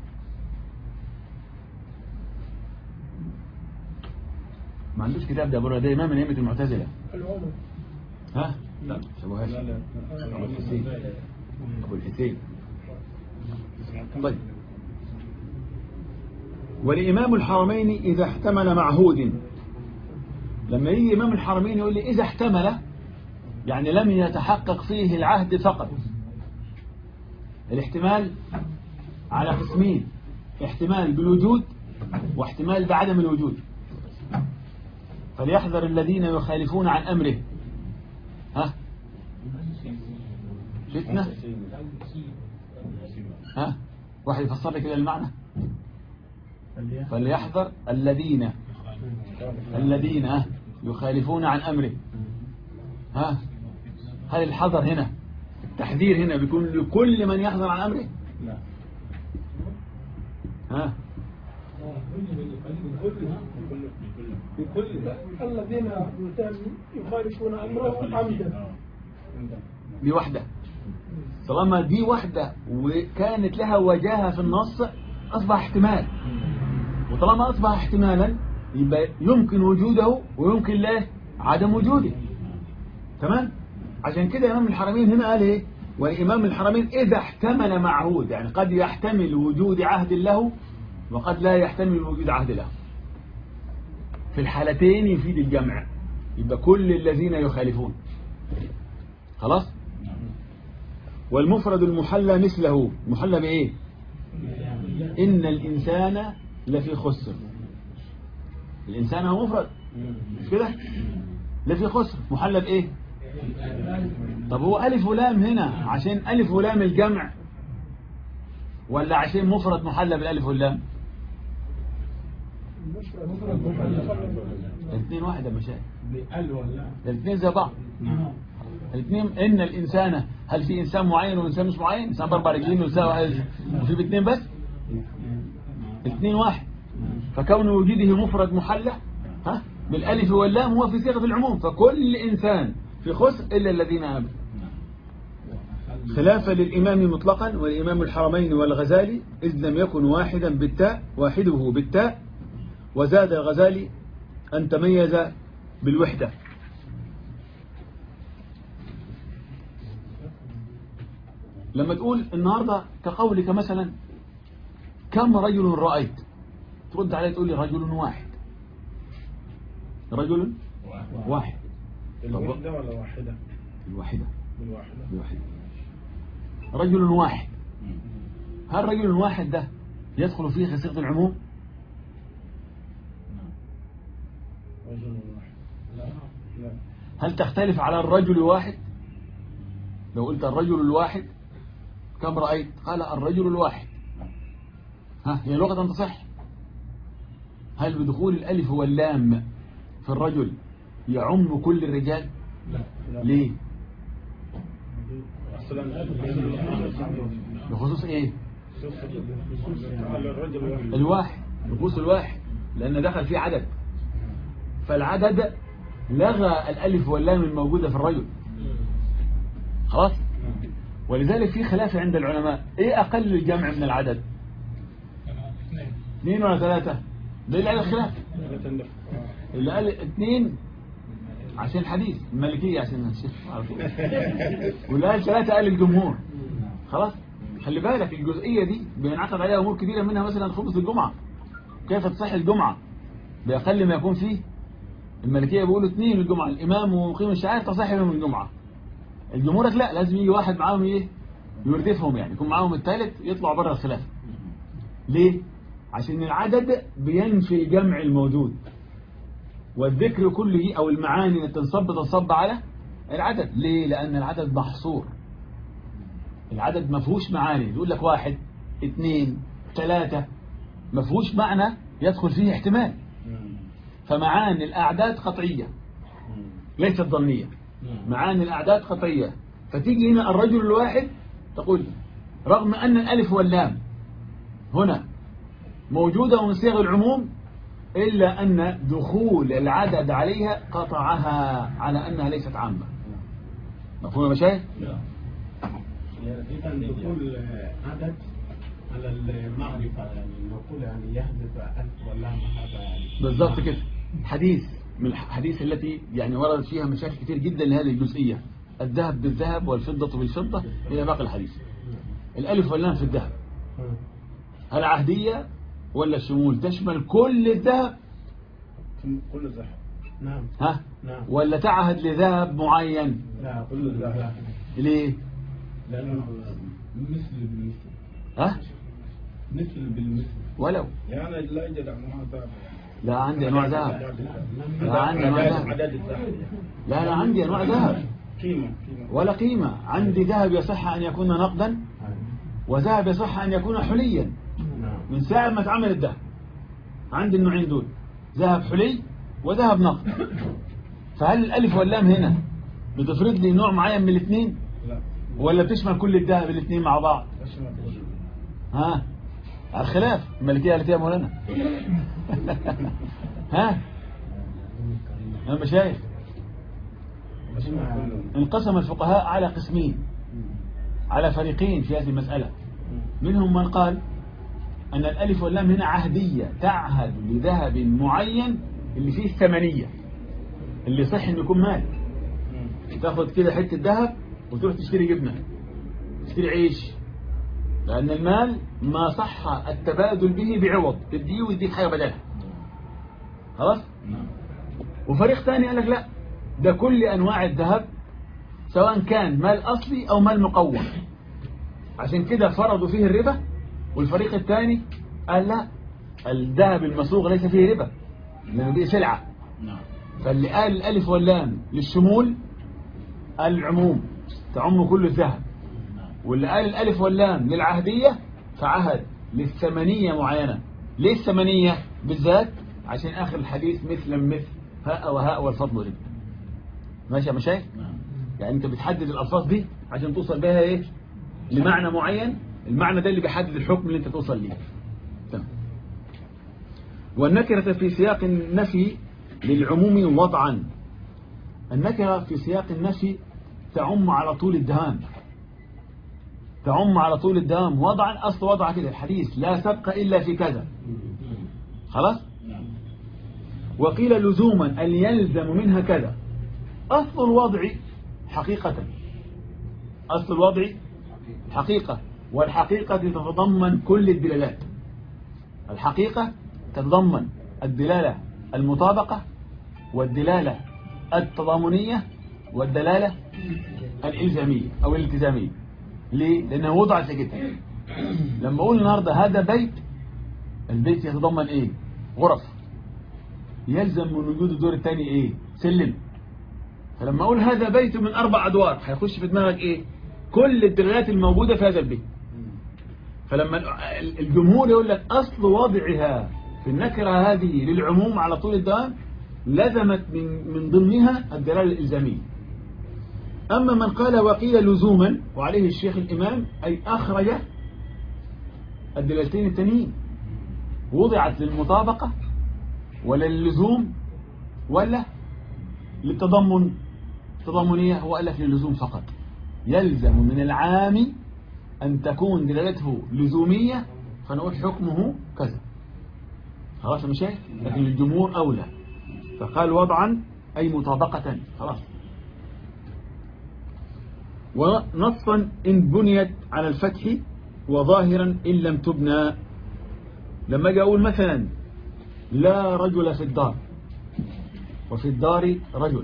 ما عندوش كتاب ده بره ده امام من ائمه المعتزله العمر ها لا مش ابو هاشم ابو الحسين ابو الحسين طيب ولإمام الحرمين إذا احتمل معهود لما يجي إمام الحرمين يقول لي إذا احتمل يعني لم يتحقق فيه العهد فقط الاحتمال على قسمين احتمال بالوجود واحتمال بعدم الوجود فليحذر الذين يخالفون عن أمره ها فتنة ها واحد يفسر لي كده المعنى فليحذر الذين الذين ها يخالفون عن أمره ها هل الحذر هنا التحذير هنا بيكون لكل من يحذر عن أمره لا ها الذين يخالفون أمره عمدا دي واحدة طالما دي واحدة وكانت لها وجاهة في النص أصبح احتمال وطالما أصبح احتمالا يبقى يمكن وجوده ويمكن له عدم وجوده تمام عشان كده إمام الحرمين هنا قال إيه والإمام الحرمين إذا احتمل معهود يعني قد يحتمل وجود عهد له وقد لا يحتمل وجود عهد له في الحالتين يفيد الجمع يبقى كل الذين يخالفون خلاص والمفرد المحلى مثله محلى بإيه إن الإنسان لفي خسر الإنسان هو مفرد مش كده لفي خسر محلى بإيه طب هو ألف ولام هنا عشان ألف ولام الجمع ولا عشان مفرد محلى بالألف واللام الاثنين واحد يا مشايخ بأل ولا الاثنين زي بعض الاثنين ان الانسان هل في انسان معين وانسان مش معين انسان باربع رجلين وانسان واحد وفي باثنين بس الاثنين واحد فكون وجوده مفرد محلى ها بالالف واللام هو في صيغه العموم فكل انسان في خسر الا الذين امنوا خلافا للإمام مطلقا والإمام الحرمين والغزالي إذ لم يكن واحدا بالتاء واحده بالتاء وزاد الغزالي أن تميز بالوحدة لما تقول النهاردة كقولك مثلا كم رجل رأيت ترد عليه تقول لي رجل واحد رجل واحد الوحدة ولا واحدة؟ الواحدة بالواحدة الواحدة رجل واحد هل رجل واحد ده يدخل فيه صيغة العموم رجل واحد لا لا هل تختلف على الرجل واحد لو قلت الرجل الواحد كم رأيت قال الرجل الواحد ها هي لغة تصح هل بدخول الألف واللام في الرجل يعم كل الرجال لا. ليه أصلا بخصوص ايه على الرجل واحد الواحد بخصوص الواحد لأن دخل فيه عدد فالعدد لغى الألف واللام الموجودة في الرجل خلاص ولذلك في خلاف عند العلماء ايه أقل الجمع من العدد اثنين اثنين ولا ثلاثة ده اللي قال الخلاف لا تندف اللي قال اثنين عشان الحديث الملكية عشان الشيخ على طول واللي قال ثلاثة قال الجمهور خلاص خلي بالك الجزئية دي بينعقد عليها أمور كبيرة منها مثلا خبز الجمعة كيف تصح الجمعة بأقل ما يكون فيه الملكية بيقولوا اثنين الجمعة الإمام ومقيم الشعائر تصح يوم الجمعة الجمهور قال لا لازم يجي واحد معاهم ايه يردفهم يعني يكون معاهم الثالث يطلع بره الخلاف ليه عشان العدد بينفي الجمع الموجود والذكر كله أو المعاني اللي تنصب تنصب على العدد ليه لأن العدد محصور العدد ما فيهوش معاني يقول لك واحد اثنين ثلاثة ما فيهوش معنى يدخل فيه احتمال فمعاني الأعداد قطعية ليست ظنية معاني الأعداد قطعية فتيجي هنا الرجل الواحد تقول رغم أن الألف واللام هنا موجودة من صيغ العموم إلا أن دخول العدد عليها قطعها على أنها ليست عامة مفهوم يا مشايخ؟ إذا دخول عدد على المعرفة يعني نقول يعني يحدث ألف واللام هذا يعني بالضبط كده حديث من الحديث التي يعني وردت فيها مشاكل كتير جدا لهذه الجزئية الذهب بالذهب والفضة بالفضة إلى باقي الحديث الألف واللام في الذهب هل عهدية ولا الشمول تشمل كل الذهب كل زحف نعم ها نعم ولا تعهد لذهب معين لا كل ذهب. ليه لأنه مثل بالمثل ها مثل بالمثل ولو يعني لا يوجد أنواع ذهب لا عندي أنواع ذهب لا عندي أنواع عدد ذهب عدد الذهب لا لا عندي أنواع ذهب قيمة قيمة ولا قيمة عندي ذهب يصح أن يكون نقدا وذهب يصح أن يكون حليا نعم من ساعة ما اتعمل الذهب عندي النوعين دول ذهب حلي وذهب نقد فهل الألف واللام هنا بتفرض لي نوع معين من الاثنين لا ولا بتشمل كل الذهب الاثنين مع بعض أشمل كل ها على الخلاف الملكية قالت إيه يا مولانا ها يا مشايخ أشمل كل انقسم الفقهاء على قسمين على فريقين في هذه المسألة منهم من قال أن الألف واللام هنا عهدية تعهد لذهب معين اللي فيه الثمنية اللي صح إنه يكون مال تاخد كده حتة ذهب وتروح تشتري جبنة تشتري عيش لأن المال ما صح التبادل به بعوض تديه ويديك حاجة بدلها خلاص وفريق ثاني قال لك لا ده كل أنواع الذهب سواء كان مال أصلي أو مال مقوم عشان كده فرضوا فيه الربا والفريق الثاني قال لا الذهب المصوغ ليس فيه ربا لأنه دي سلعة نعم فاللي قال الألف واللام للشمول قال العموم تعم كل الذهب واللي قال الألف واللام للعهدية فعهد للثمنية معينة ليه الثمنية بالذات عشان آخر الحديث مثلا مثل هاء وهاء والفضل ربا ماشي يا مشايخ نعم يعني انت بتحدد الألفاظ دي عشان توصل بها ايه لمعنى معين المعنى ده اللي بيحدد الحكم اللي انت توصل ليه تمام والنكرة في سياق النفي للعموم وضعا النكرة في سياق النفي تعم على طول الدهام تعم على طول الدهام وضعا أصل وضع كده الحديث لا سبق إلا في كذا خلاص نعم وقيل لزوما أن يلزم منها كذا أصل الوضع حقيقة أصل الوضع حقيقة والحقيقة تتضمن كل الدلالات الحقيقة تتضمن الدلالة المطابقة والدلالة التضامنية والدلالة الإلزامية أو الالتزامية ليه؟ لأنها وضعت لكده لما أقول النهاردة هذا بيت البيت يتضمن إيه؟ غرف يلزم من وجود الدور الثاني إيه؟ سلم فلما أقول هذا بيت من أربع أدوار هيخش في دماغك إيه؟ كل الدلالات الموجودة في هذا البيت فلما الجمهور يقول لك أصل وضعها في النكرة هذه للعموم على طول الدوام لزمت من من ضمنها الدلالة الإلزامية أما من قال وقيل لزوما وعليه الشيخ الإمام أي أخرج الدلالتين التانيين وضعت للمطابقة ولا للزوم ولا للتضمن التضمنية هو قال لك للزوم فقط يلزم من العام أن تكون دلالته لزومية فنقول حكمه كذا خلاص يا مشايخ لكن الجمهور أولى فقال وضعا أي مطابقة خلاص ونصا إن بنيت على الفتح وظاهرا إن لم تبنى لما أجي أقول مثلا لا رجل في الدار وفي الدار رجل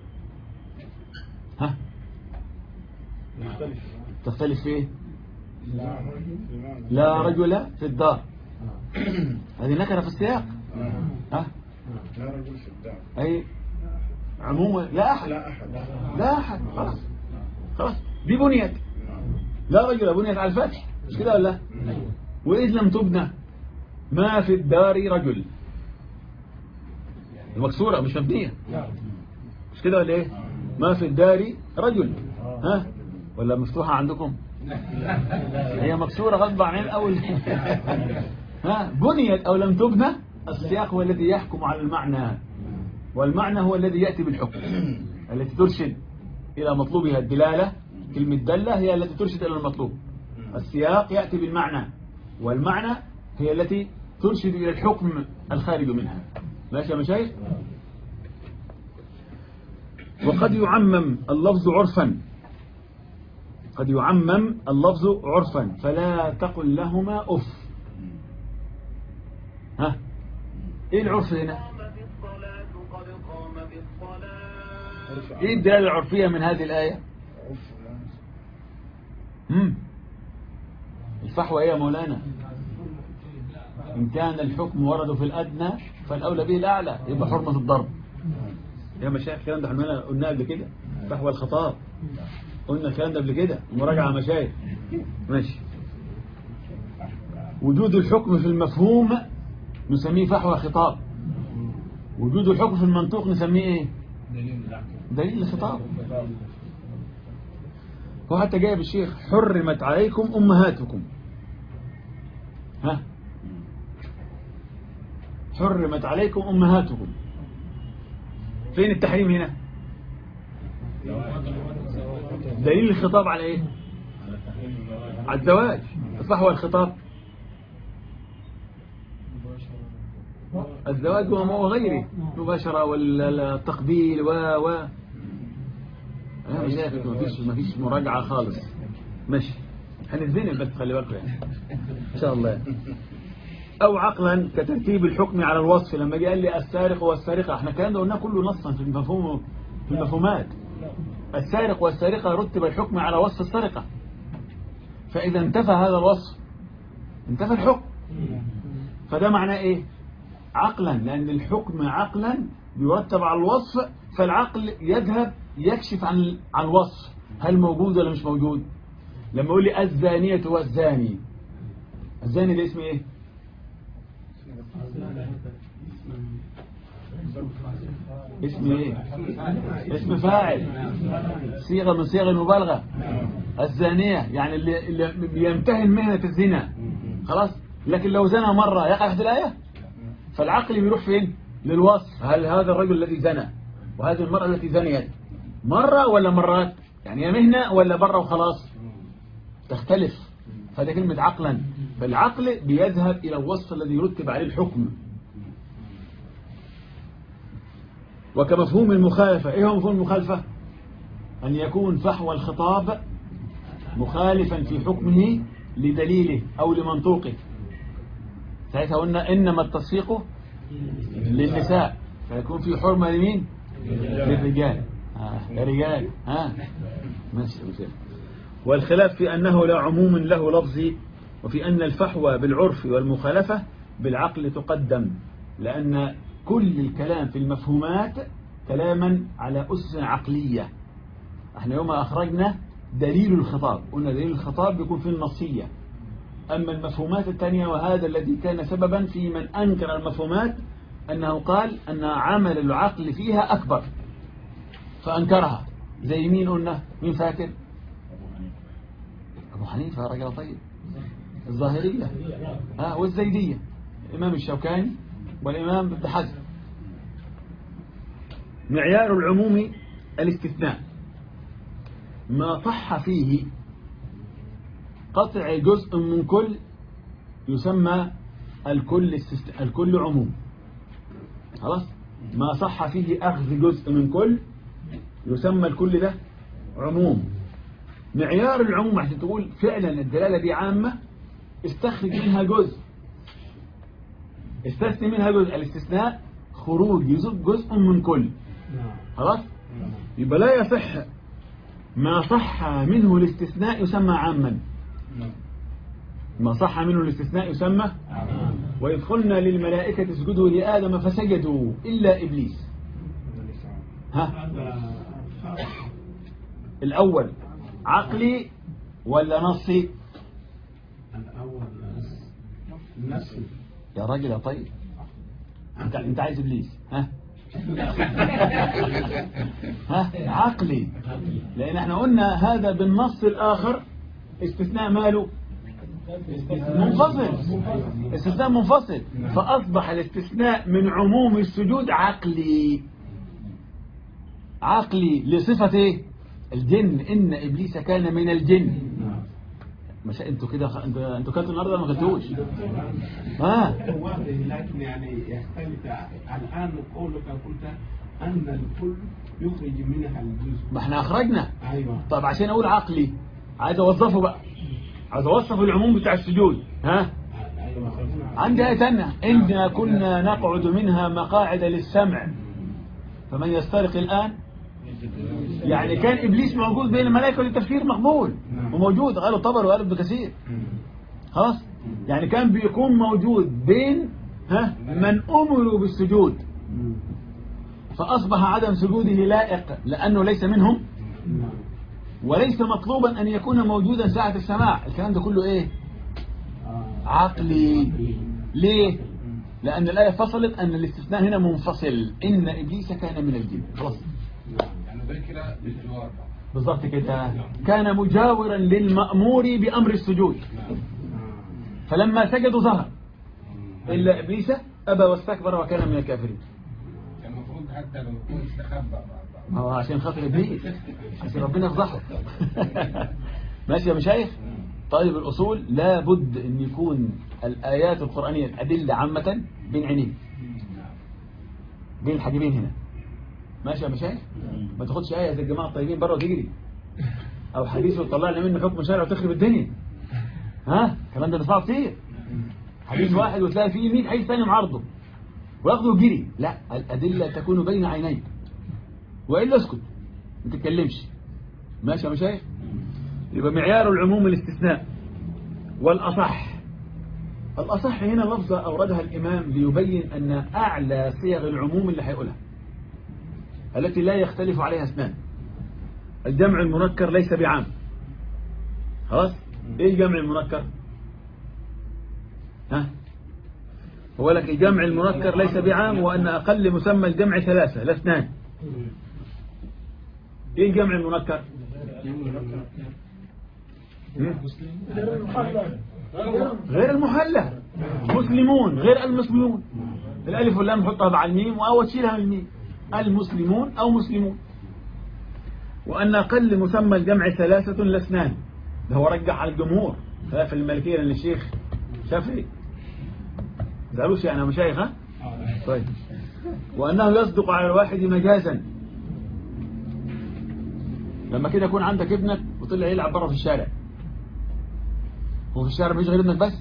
ها مختلف تختلف في ايه لا بمعنى- لا رجل في الدار هذه نكرة في السياق نعم. ها لا رجل في الدار أي عموما لا أحد لا أحد لا أحد خلاص خلاص دي بنيت نعم. لا رجل بنيت على الفتح مش كده ولا لا؟ وإذ لم تبنى ما في الدار رجل المكسورة مش مبنية مش كده ولا ايه ما في الدار رجل ها ولا مفتوحة عندكم هي مكسورة غصب عن الأول ها بنيت أو لم تبنى السياق هو الذي يحكم على المعنى والمعنى هو الذي يأتي بالحكم التي ترشد إلى مطلوبها الدلالة كلمة دلة هي التي ترشد إلى المطلوب السياق يأتي بالمعنى والمعنى هي التي ترشد إلى الحكم الخارج منها ماشي يا مشايخ وقد يعمم اللفظ عرفا قد يعمم اللفظ عرفا فلا تقل لهما أف ها ايه العرف هنا عرف ايه الدلالة العرفية من هذه الآية عرف لا. مم. الفحوى ايه يا مولانا إن كان الحكم ورد في الأدنى فالأولى به الأعلى يبقى حرمة الضرب يا مشايخ الكلام ده احنا قلناه قبل كده فحوى الخطاب قلنا الكلام ده قبل كده مراجعة يا مشايخ ماشي وجود الحكم في المفهوم نسميه فحوى خطاب وجود الحكم في المنطوق نسميه ايه دليل الخطاب هو حتى جايب الشيخ حرمت عليكم أمهاتكم ها حرمت عليكم أمهاتكم فين التحريم هنا دليل الخطاب على ايه على الزواج فهو الخطاب الزواج وما هو غيره مباشرة والتقبيل و و ما فيش ما فيش مراجعة خالص ماشي هنتزنق بس خلي بالكم يعني ان شاء الله او عقلا كترتيب الحكم على الوصف لما جه قال لي السارق والسارقة احنا الكلام ده قلناه كله نصا في المفهوم في المفهومات السارق والسارقة رتب الحكم على وصف السرقة فإذا انتفى هذا الوصف انتفى الحكم فده معناه إيه عقلا لأن الحكم عقلا بيرتب على الوصف فالعقل يذهب يكشف عن عن الوصف هل موجود ولا مش موجود لما يقول لي الزانية والزاني الزاني ده اسم ايه اسم ايه اسم فاعل صيغة من صيغ المبالغة الزانية يعني اللي, اللي بيمتهن مهنة الزنا خلاص لكن لو زنى مرة يقع تحت الآية فالعقل بيروح فين للوصف هل هذا الرجل الذي زنى وهذه المرأة التي زنيت مرة ولا مرات يعني هي مهنة ولا برة وخلاص تختلف هذه كلمة عقلا فالعقل بيذهب إلى الوصف الذي يرتب عليه الحكم وكمفهوم المخالفة إيه هو مفهوم المخالفة أن يكون فحوى الخطاب مخالفا في حكمه لدليله أو لمنطوقه ساعتها قلنا إنما التصفيق للنساء فيكون في حرمة لمين للرجال آه. يا رجال ها ماشي ماشي. والخلاف في أنه لا عموم له لفظي وفي أن الفحوى بالعرف والمخالفة بالعقل تقدم لأن كل الكلام في المفهومات كلاما على أسس عقلية احنا يوم أخرجنا دليل الخطاب قلنا دليل الخطاب بيكون في النصية أما المفهومات الثانية وهذا الذي كان سببا في من أنكر المفهومات أنه قال أن عمل العقل فيها أكبر فأنكرها زي مين قلنا مين فاكر أبو حنيفة رجل طيب الظاهرية آه والزيدية الإمام الشوكاني والإمام ابن حزم معيار العموم الاستثناء ما صح فيه قطع جزء من كل يسمى الكل استثناء الكل عموم خلاص ما صح فيه أخذ جزء من كل يسمى الكل ده عموم معيار العموم عشان تقول فعلا الدلالة دي عامة استخرج منها جزء استثني منها جزء الاستثناء خروج جزء جزء من كل خلاص يبقى لا يصح ما صح منه الاستثناء يسمى عاما ما صح منه الاستثناء يسمى وإذ قلنا للملائكة اسجدوا لآدم فسجدوا إلا إبليس ها الأول عقلي ولا نصي الأول نفسي يا راجل يا طيب انت, انت عايز ابليس ها ها عقلي لان احنا قلنا هذا بالنص الاخر استثناء ماله منفصل استثناء منفصل فاصبح الاستثناء من عموم السجود عقلي عقلي لصفة ايه الجن ان ابليس كان من الجن مش انتوا كده خ... انتوا انتوا كلتوا النهارده ولا ما كلتوش ها هو لكن يعني يختلف الآن قولك قلت أن الكل يخرج منها الجزء ما احنا اخرجنا أيوة طب عشان اقول عقلي عايز اوظفه بقى عايز اوصف العموم بتاع السجود ها أيوة عندي آية تانية إنا كنا نقعد منها مقاعد للسمع فمن يسترق الآن يعني كان إبليس موجود بين الملائكة والتفكير مقبول وموجود قالوا طبر وقالوا ابن كثير خلاص يعني كان بيكون موجود بين ها من أمروا بالسجود فأصبح عدم سجوده لائق لأنه ليس منهم وليس مطلوبا أن يكون موجودا ساعة السماع الكلام ده كله إيه عقلي ليه لأن الآية فصلت أن الاستثناء هنا منفصل إن إبليس كان من الجن خلاص يعني ده كده بالجوار بالضبط كده كان مجاورا للمأمور بأمر السجود فلما سجدوا ظهر إلا إبليس أبى واستكبر وكان من الكافرين كان المفروض حتى لو يكون استخبى ما هو عشان خاطر إبليس عشان ربنا يفضحه ماشي يا مشايخ طالب الأصول لابد أن يكون الآيات القرآنية الأدلة عامة بين عينين بين الحاجبين هنا ماشي يا مشايخ ما تاخدش آية زي الجماعة الطيبين بره وتجري أو حديث وتطلع لنا منه حكم شرع وتخرب الدنيا ها الكلام ده بيطلع كتير حديث واحد وتلاقي فيه 100 حديث ثاني معارضه وياخده ويجري لا الأدلة تكون بين عينيك وإلا اسكت ما تتكلمش ماشي يا مشايخ يبقى معيار العموم الاستثناء والأصح الأصح هنا لفظة أوردها الإمام ليبين أن أعلى صيغ العموم اللي هيقولها التي لا يختلف عليها اثنان الجمع المنكر ليس بعام خلاص ايه الجمع المنكر ها هو لك الجمع المنكر ليس بعام وأن أقل مسمى الجمع ثلاثة لا اثنان ايه الجمع المنكر هم؟ غير المحلل غير المحلى مسلمون غير المسلمون الالف واللام نحطها مع الميم او تشيلها من الميم المسلمون او مسلمون وان اقل مسمى الجمع ثلاثه لا اثنان ده هو رجع على الجمهور خلاف المالكيه لان الشيخ شافعي زعلوش يعني يا مشايخ ها طيب وانه يصدق على الواحد مجازا لما كده يكون عندك ابنك وطلع يلعب بره في الشارع هو في الشارع مفيش غير ابنك بس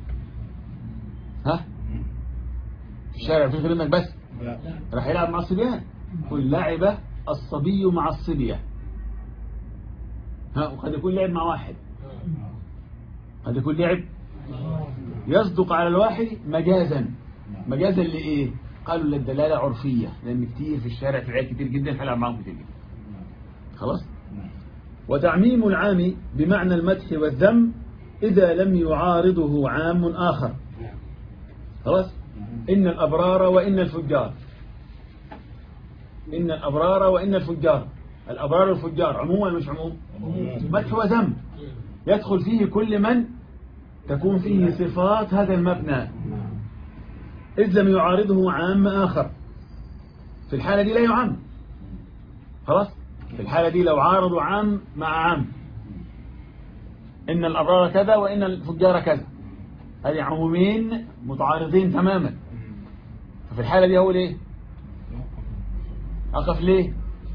ها في الشارع مفيش غير ابنك بس راح يلعب مع الصبيان قل لعب الصبي مع الصبية ها وقد يكون لعب مع واحد قد يكون لعب يصدق على الواحد مجازا مجازا لإيه قالوا للدلالة عرفية لأن كتير في الشارع في عيال كتير جدا هيلعب معاهم كتير جدا خلاص وتعميم العام بمعنى المدح والذم إذا لم يعارضه عام آخر خلاص إن الأبرار وإن الفجار إن الأبرار وإن الفجار الأبرار والفجار عموما مش عموم مدح وذم يدخل فيه كل من تكون فيه صفات هذا المبنى إذ لم يعارضه عام آخر في الحالة دي لا يعم خلاص في الحالة دي لو عارضوا عام مع عام إن الأبرار كذا وإن الفجار كذا هذه عمومين متعارضين تماما ففي الحالة دي أقول إيه أقف ليه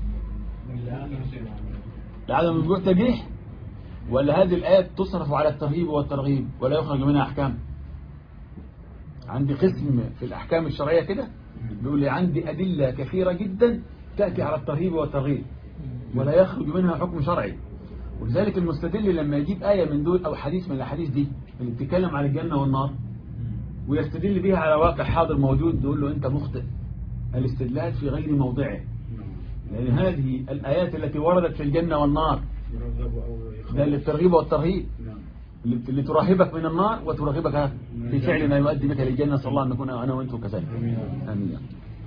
لعدم وجود تجريح ولا هذه الآيات تصرف على الترهيب والترغيب ولا يخرج منها أحكام عندي قسم في الأحكام الشرعية كده بيقول لي عندي أدلة كثيرة جدا تأتي على الترهيب والترغيب ولا يخرج منها حكم شرعي ولذلك المستدل لما يجيب آية من دول أو حديث من الأحاديث دي اللي بتتكلم عن الجنة والنار ويستدل بها على واقع حاضر موجود يقول له أنت مخطئ الاستدلال في غير موضعه لأن هذه الآيات التي وردت في الجنة والنار ده للترغيب والترهيب اللي ترهبك من النار وترغبك في فعل ما يؤدي بك للجنة صلى الله أن نكون أنا وأنتم كذلك آمين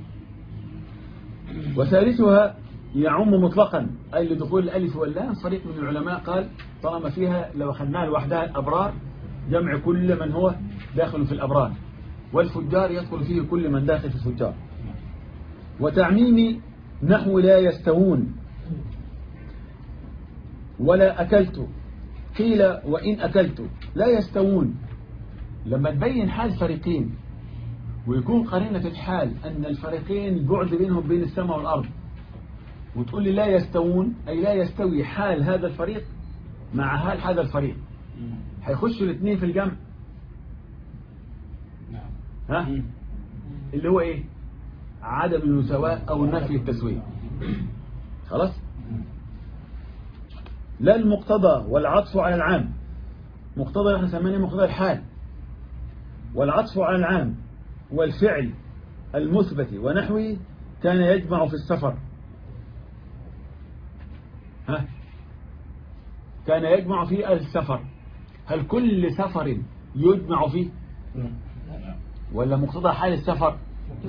وثالثها يعم مطلقا أي لدخول الألف واللام فريق من العلماء قال طالما فيها لو أخذناها لوحدها الأبرار جمع كل من هو داخل في الأبرار والفجار يدخل فيه كل من داخل في الفجار وتعميم نحو لا يستوون ولا أكلت قيل وإن أكلت لا يستوون لما تبين حال فريقين ويكون قرينة الحال أن الفريقين البعد بينهم بين السماء والأرض وتقول لي لا يستوون أي لا يستوي حال هذا الفريق مع حال هذا الفريق هيخشوا الاثنين في الجمع ها اللي هو ايه عدم المساواة او نفي التسوية خلاص لا المقتضى والعطف على العام مقتضى احنا سميناه مقتضى الحال والعطف على العام والفعل المثبت ونحوه كان يجمع في السفر ها كان يجمع في السفر هل كل سفر يجمع فيه ولا مقتضى حال السفر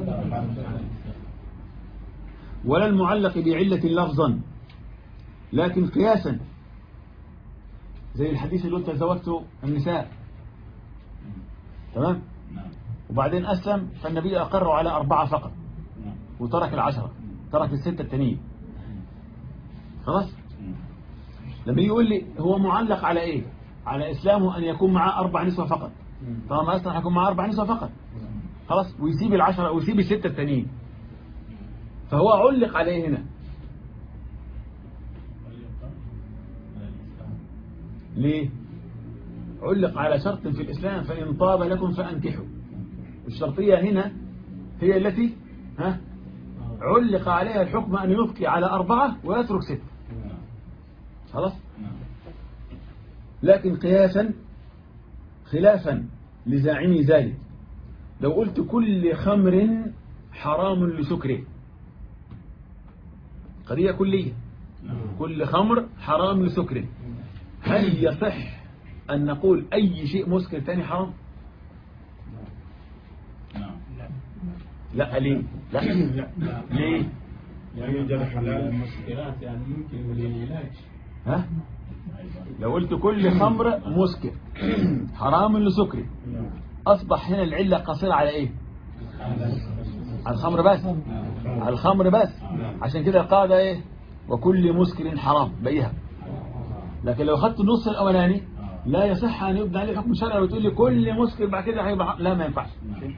ولا المعلق بعلة لفظا لكن قياسا زي الحديث اللي قلت تزوجت النساء تمام وبعدين أسلم فالنبي أقر على أربعة فقط وترك العشرة ترك الستة التانيين خلاص لما يقول لي هو معلق على ايه على اسلامه ان يكون معاه اربع نسوة فقط طالما اسلم هيكون معاه اربع نسوة فقط خلاص ويسيب العشرة ويسيب الستة التانيين فهو علق عليه هنا ليه علق على شرط في الإسلام فإن طاب لكم فأنكحوا الشرطية هنا هي التي ها علق عليها الحكم أن يبقي على أربعة ويترك ستة خلاص لكن قياسا خلافا لزاعم ذلك لو قلت كل خمر حرام لسكره قضية كلية كل خمر حرام لسكره هل يصح أن نقول أي شيء مسكر تاني حرام لا ليه لا ليه لا يوجد حلال المسكرات يعني يمكن للعلاج ها لو قلت كل خمر مسكر حرام لسكره أصبح هنا العلة قصيرة على إيه على الخمر بس على الخمر بس عشان كده القاعدة إيه وكل مسكر حرام بيها لكن لو خدت النص الأولاني لا يصح أن يبنى عليه حكم شرعي وتقول لي كل مسكر بعد كده هيبقى لا ما ينفعش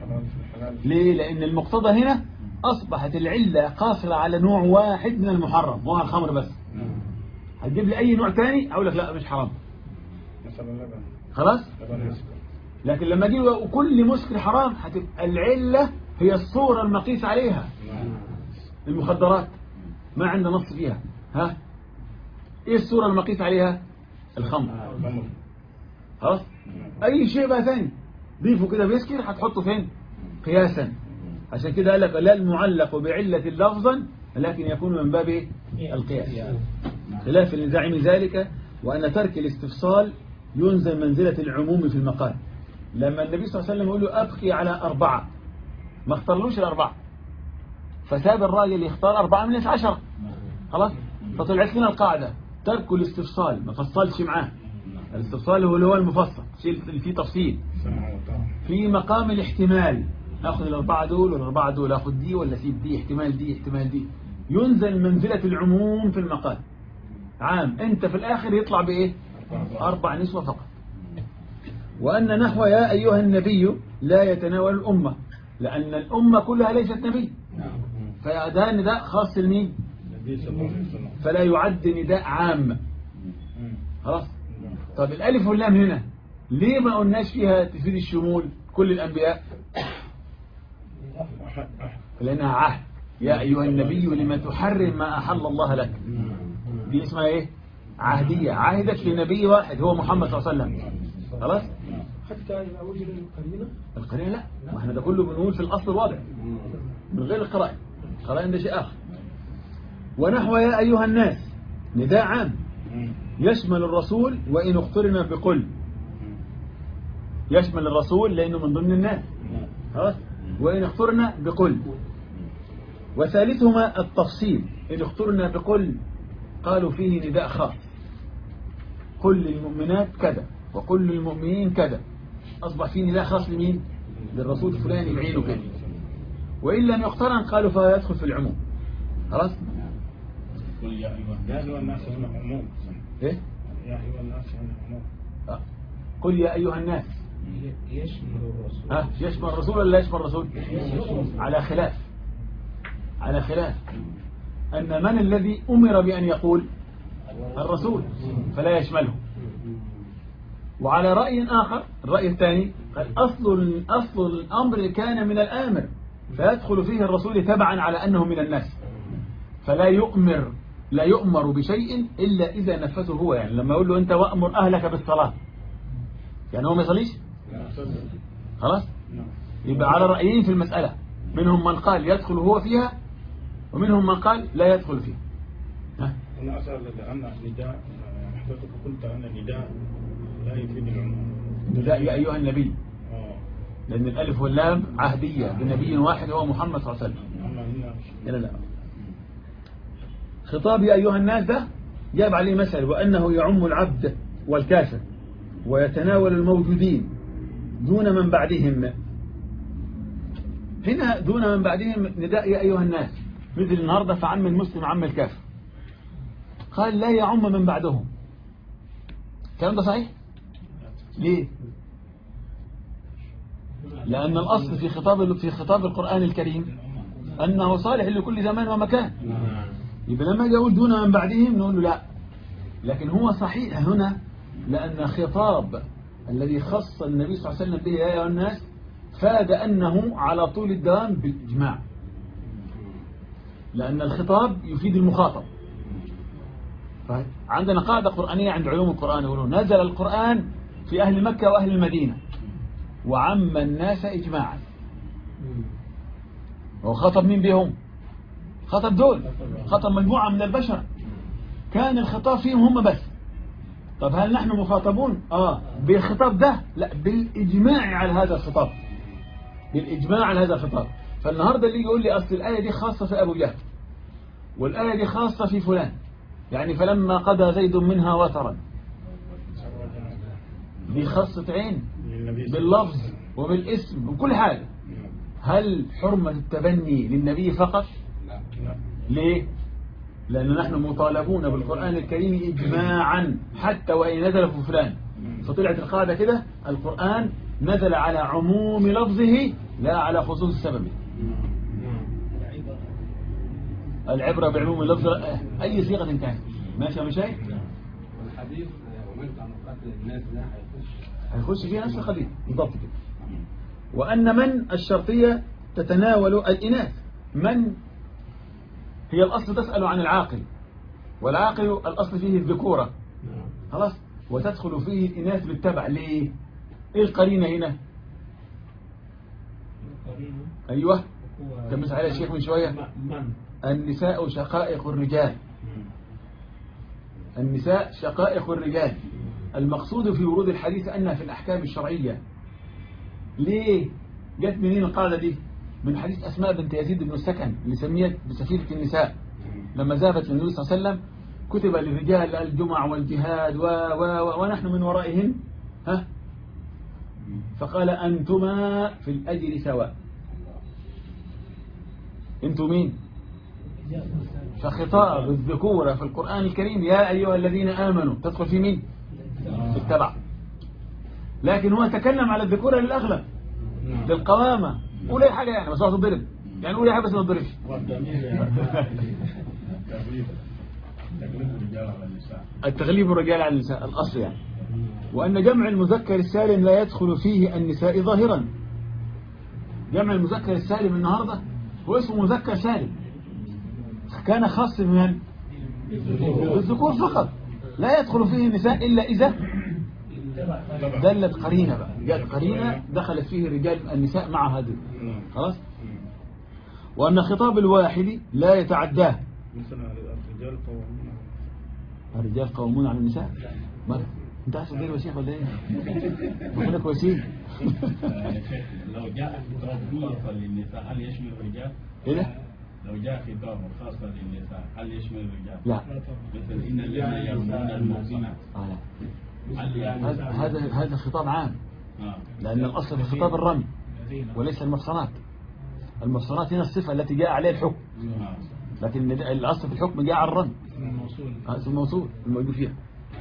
ليه لأن المقتضى هنا أصبحت العلة قاصرة على نوع واحد من المحرم وهو الخمر بس هتجيب لي أي نوع تاني أقول لك لا مش حرام مثلا لبن خلاص لبن يسكر لكن لما اجي وكل مسكر حرام هتبقى العلة هي الصورة المقيس عليها المخدرات ما عندنا نص فيها ها ايه الصورة المقيس عليها الخمر الخمر خلاص اي شيء بقى ثاني ضيفه كده بيسكر هتحطه فين قياسا عشان كده قال لك لا المعلق بعلة لفظا لكن يكون من باب إيه؟ القياس خلاف لزعم ذلك وأن ترك الاستفصال ينزل منزلة العموم في المقال لما النبي صلى الله عليه وسلم يقول له أبقي على أربعة ما اختارلوش الأربعة فساب الراجل يختار أربعة من عشرة خلاص فطلعت لنا القاعدة ترك الاستفصال ما فصلش معاه الاستفصال هو اللي هو المفصل شيء اللي فيه تفصيل سمع وطاعة في مقام الاحتمال اخذ الاربعه دول والاربعه دول اخذ دي ولا اسيب دي احتمال دي احتمال دي ينزل منزله العموم في المقال عام انت في الاخر يطلع بايه اربع نسوه فقط وان نحو يا ايها النبي لا يتناول الامه لان الامه كلها ليست نبي فده نداء خاص لمين النبي صلى الله عليه وسلم فلا يعد نداء عام خلاص طب الالف واللام هنا ليه ما قلناش فيها تفيد الشمول كل الانبياء لأنها عهد يا أيها النبي لما تحرم ما أحل الله لك دي اسمها إيه عهدية عهدت لنبي واحد هو محمد صلى الله عليه وسلم خلاص حتى إذا وجد القرينة القرينة لا ما احنا ده كله بنقول في الأصل الواضح من غير القرائن القرائن ده شيء آخر ونحو يا أيها الناس نداء عام يشمل الرسول وإن اخترنا بقل يشمل الرسول لأنه من ضمن الناس خلاص وإن اخترنا بقل وثالثهما التفصيل إن اخترنا بقل قالوا فيه نداء خاص قل للمؤمنات كذا وقل للمؤمنين كذا أصبح فيه نداء خاص لمين للرسول الفلاني بعينه كده وإن لم يقترن قالوا فيدخل في العموم خلاص قل يا أيها يا أيها الناس هنا عموم إيه يا أيها الناس هنا عموم آه. قل يا أيها الناس يشمل الرسول ها يشمل الرسول ولا لا يشمل الرسول على خلاف على خلاف أن من الذي أمر بأن يقول الرسول فلا يشمله وعلى رأي آخر الرأي الثاني قال أصل أصل الأمر كان من الآمر فيدخل فيه الرسول تبعا على أنه من الناس فلا يؤمر لا يؤمر بشيء إلا إذا نفذه هو يعني لما يقول له أنت وأمر أهلك بالصلاة يعني هو ما يصليش خلاص يبقى على رأيين في المسألة منهم من قال يدخل هو فيها ومنهم من قال لا يدخل فيها ها؟ أنا أسأل لأن النداء حضرتك قلت أن النداء لا يفيد العموم نداء يا أيها النبي آه لأن الألف واللام عهدية بنبي واحد هو محمد صلى الله عليه وسلم أما هنا لا لا خطاب يا أيها الناس ده جاب عليه مثل وأنه يعم العبد والكافر ويتناول الموجودين دون من بعدهم هنا دون من بعدهم نداء يا أيها الناس مثل النهاردة فعم المسلم عم الكافر قال لا يعم من بعدهم الكلام ده صحيح ليه لأن الأصل في خطاب في خطاب القرآن الكريم أنه صالح لكل زمان ومكان يبقى لما اجي اقول دون من بعدهم نقول له لا لكن هو صحيح هنا لأن خطاب الذي خص النبي صلى الله عليه وسلم به يا أيها الناس فاد أنه على طول الدوام بالإجماع لأن الخطاب يفيد المخاطب طيب عندنا قاعدة قرآنية عند علوم القرآن يقولون نزل القرآن في أهل مكة وأهل المدينة وعم الناس إجماعا هو خطب مين بهم خطب دول خطب مجموعة من البشر كان الخطاب فيهم هم بس طب هل نحن مخاطبون آه بالخطاب ده لا بالإجماع على هذا الخطاب بالإجماع على هذا الخطاب فالنهاردة اللي يقول لي أصل الآية دي خاصة في أبو جهل والآية دي خاصة في فلان يعني فلما قضى زيد منها وترا دي خاصة عين باللفظ وبالاسم وكل حاجة هل حرمة التبني للنبي فقط لا ليه لأن نحن مطالبون بالقرآن الكريم إجماعا حتى وإن نزل في فلان فطلعت القاعدة كده القرآن نزل على عموم لفظه لا على خصوص سببه العبرة بعموم اللفظ أي صيغة كانت ماشي يا مشايخ والحديث ومنت عن قتل الناس ده هيخش هيخش فيها نفس القضية بالضبط كده وأن من الشرطية تتناول الإناث من هي الأصل تسأل عن العاقل والعاقل الأصل فيه الذكورة خلاص وتدخل فيه الإناث بالتبع ليه إيه القرينة هنا أيوة كان مسح عليها الشيخ من شوية من النساء شقائق الرجال النساء شقائق الرجال المقصود في ورود الحديث أنها في الأحكام الشرعية ليه جت منين القاعدة دي من حديث أسماء بنت يزيد بن السكن اللي سميت بسفيرة النساء لما ذهبت للنبي صلى الله عليه وسلم كتب للرجال الجمع والجهاد و و و ونحن من ورائهن ها فقال أنتما في الأجر سواء أنتم مين فخطاب الذكورة في القرآن الكريم يا أيها الذين آمنوا تدخل في مين في التبع لكن هو تكلم على الذكورة للأغلب للقوامة قول أي حاجة يعني بس هو تضرب يعني قول أي حاجة بس ما تضربش والضمير تغليب تغليب الرجال على النساء التغليب الرجال على النساء الأصل يعني وأن جمع المذكر السالم لا يدخل فيه النساء ظاهرا جمع المذكر السالم النهاردة هو اسمه مذكر سالم كان خاص بمن بالذكور فقط لا يدخل فيه النساء إلا إذا دلت قرينة بقى جاءت قرينة دخلت فيه الرجال النساء مع هذه خلاص وأن خطاب الواحد لا يتعداه مثلا الرجال قوامون الرجال قوامون على النساء ما انت عايز تدير وسيخ ولا ايه ربنا كويسين يعني شيخ لو جاء خطاب خاصة للنساء هل يشمل الرجال؟ ايه ده لو جاء خطاب خاصة للنساء هل يشمل الرجال؟ لا مثل إن الذين يرمون المحصنات آه لا. هل هذا هذا هذا خطاب عام آه. لأن الأصل في خطاب الرمي وليس المحصنات المحصنات هنا الصفة التي جاء عليها الحكم آه. لكن الأصل في الحكم جاء على الرمي الموصول آه، اسم الموصول الموجود فيها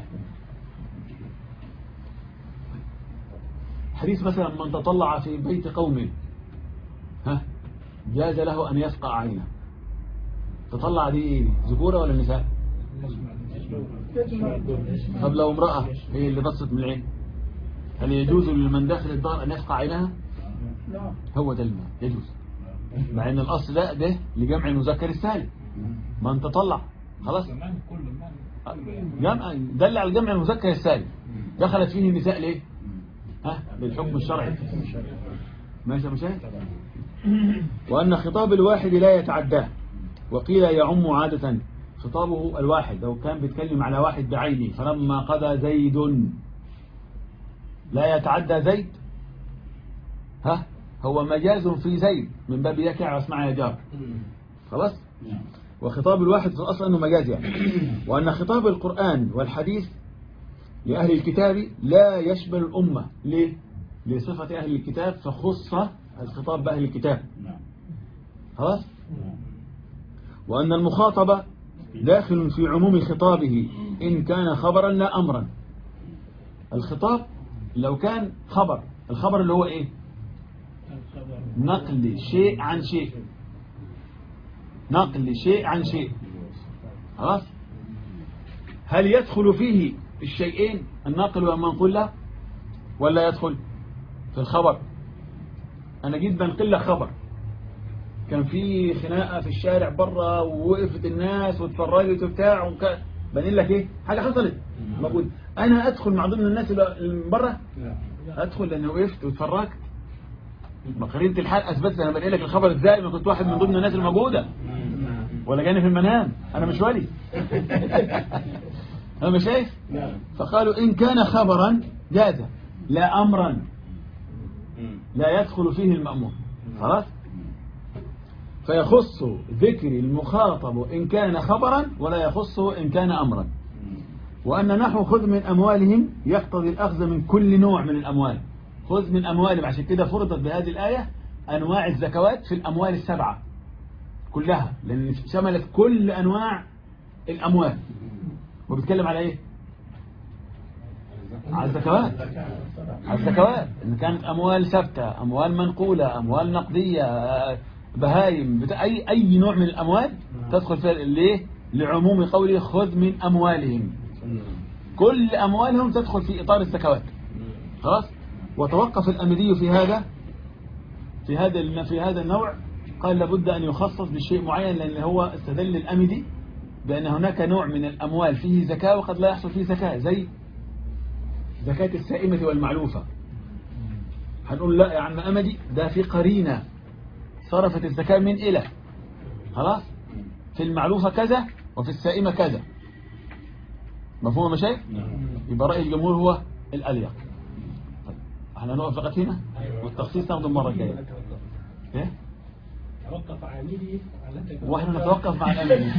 حديث مثلا من تطلع في بيت قوم ها جاز له أن يفقع عينه تطلع دي ذكورة ولا نساء يجمع طب لو امرأة هي اللي بصت من العين هل يجوز لمن داخل الدار أن يفقع عينها لا هو ده الماء يجوز مع ان الأصل ده ده لجمع المذكر السالم من تطلع خلاص زمان كل المال جمع دل على جمع المذكر السالم دخلت فيه النساء ليه ها للحكم الشرعي ماشي يا مشاهد وأن خطاب الواحد لا يتعداه وقيل يعم عادة خطابه الواحد لو كان بيتكلم على واحد بعينه فلما قضى زيد لا يتعدى زيد ها هو مجاز في زيد من باب يكع واسمع يا جار خلاص نعم. وخطاب الواحد في الأصل أنه مجاز يعني وأن خطاب القرآن والحديث لأهل الكتاب لا يشمل الأمة ليه؟ لصفة أهل الكتاب فخص الخطاب بأهل الكتاب نعم. خلاص وأن المخاطب داخل في عموم خطابه إن كان خبرا لا أمرا الخطاب لو كان خبر الخبر اللي هو إيه نقل شيء عن شيء نقل شيء عن شيء خلاص هل يدخل فيه الشيئين الناقل والمنقول له ولا يدخل في الخبر أنا جيت بنقل لك خبر كان في خناقة في الشارع بره ووقفت الناس واتفرجت وبتاع وك... بنقل لك ايه حاجه حصلت موجود انا ادخل مع ضمن الناس اللي من بره ادخل لان وقفت واتفرجت ما قرينه الحال اثبتت انا بنقل لك الخبر ازاي ما كنت واحد من ضمن الناس الموجوده ولا جاني في المنام انا مش ولي انا مش شايف فقالوا ان كان خبرا جاز لا امرا لا يدخل فيه المأمور خلاص فيخص ذكر المخاطب إن كان خبرا ولا يخصه إن كان أمرا وأن نحو خذ من أموالهم يقتضي الأخذ من كل نوع من الأموال خذ من أموالهم عشان كده فرضت بهذه الآية أنواع الزكوات في الأموال السبعة كلها لأن شملت كل أنواع الأموال وبيتكلم على إيه؟ على الزكوات على الزكوات إن كانت أموال ثابتة أموال منقولة أموال نقدية آه، بهايم بتاع أي أي نوع من الأموال تدخل فيها ليه؟ لعموم قوله خذ من أموالهم كل أموالهم تدخل في إطار الزكوات خلاص وتوقف الأمدي في هذا في هذا في هذا النوع قال لابد أن يخصص بشيء معين لأن هو استدل الأمدي بأن هناك نوع من الأموال فيه زكاة وقد لا يحصل فيه زكاة زي زكاة السائمة والمعلوفة هنقول لا يا عم أمدي ده في قرينة صرفت الزكاة من إلى خلاص في المعلوفة كذا وفي السائمة كذا مفهوم يا مشايخ يبقى رأي الجمهور هو الأليق طيب احنا نقف لغايه هنا والتخصيص ناخده المرة الجاية ايه توقف عاملي على واحنا نتوقف مع الأمل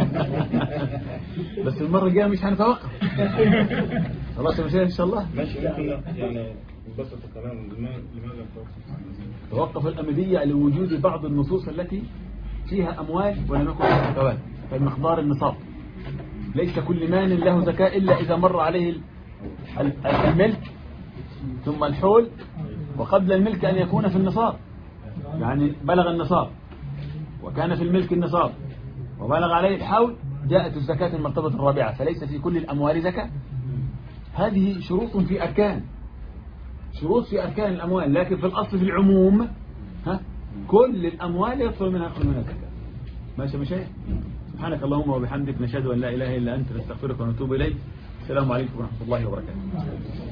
بس المرة الجاية مش هنتوقف خلاص يا مشايخ إن شاء الله ماشي ممكن يعني نبسط الكلام لماذا لماذا التوقف؟ توقف الأمدية لوجود بعض النصوص التي فيها أموال ولم يكن فيها زكوات كمقدار النصاب ليس كل مال له زكاة إلا إذا مر عليه ال- ال- الملك ثم الحول وقبل الملك أن يكون في النصاب يعني بلغ النصاب وكان في الملك النصاب وبلغ عليه الحول جاءت الزكاة المرتبة الرابعة فليس في كل الأموال زكاة هذه شروط في أركان شروط في أركان الأموال لكن في الأصل في العموم ها كل الأموال يدخل منها يدخل منها زكاة ماشي يا مشايخ سبحانك اللهم وبحمدك نشهد أن لا إله إلا أنت نستغفرك ونتوب إليك السلام عليكم ورحمة الله وبركاته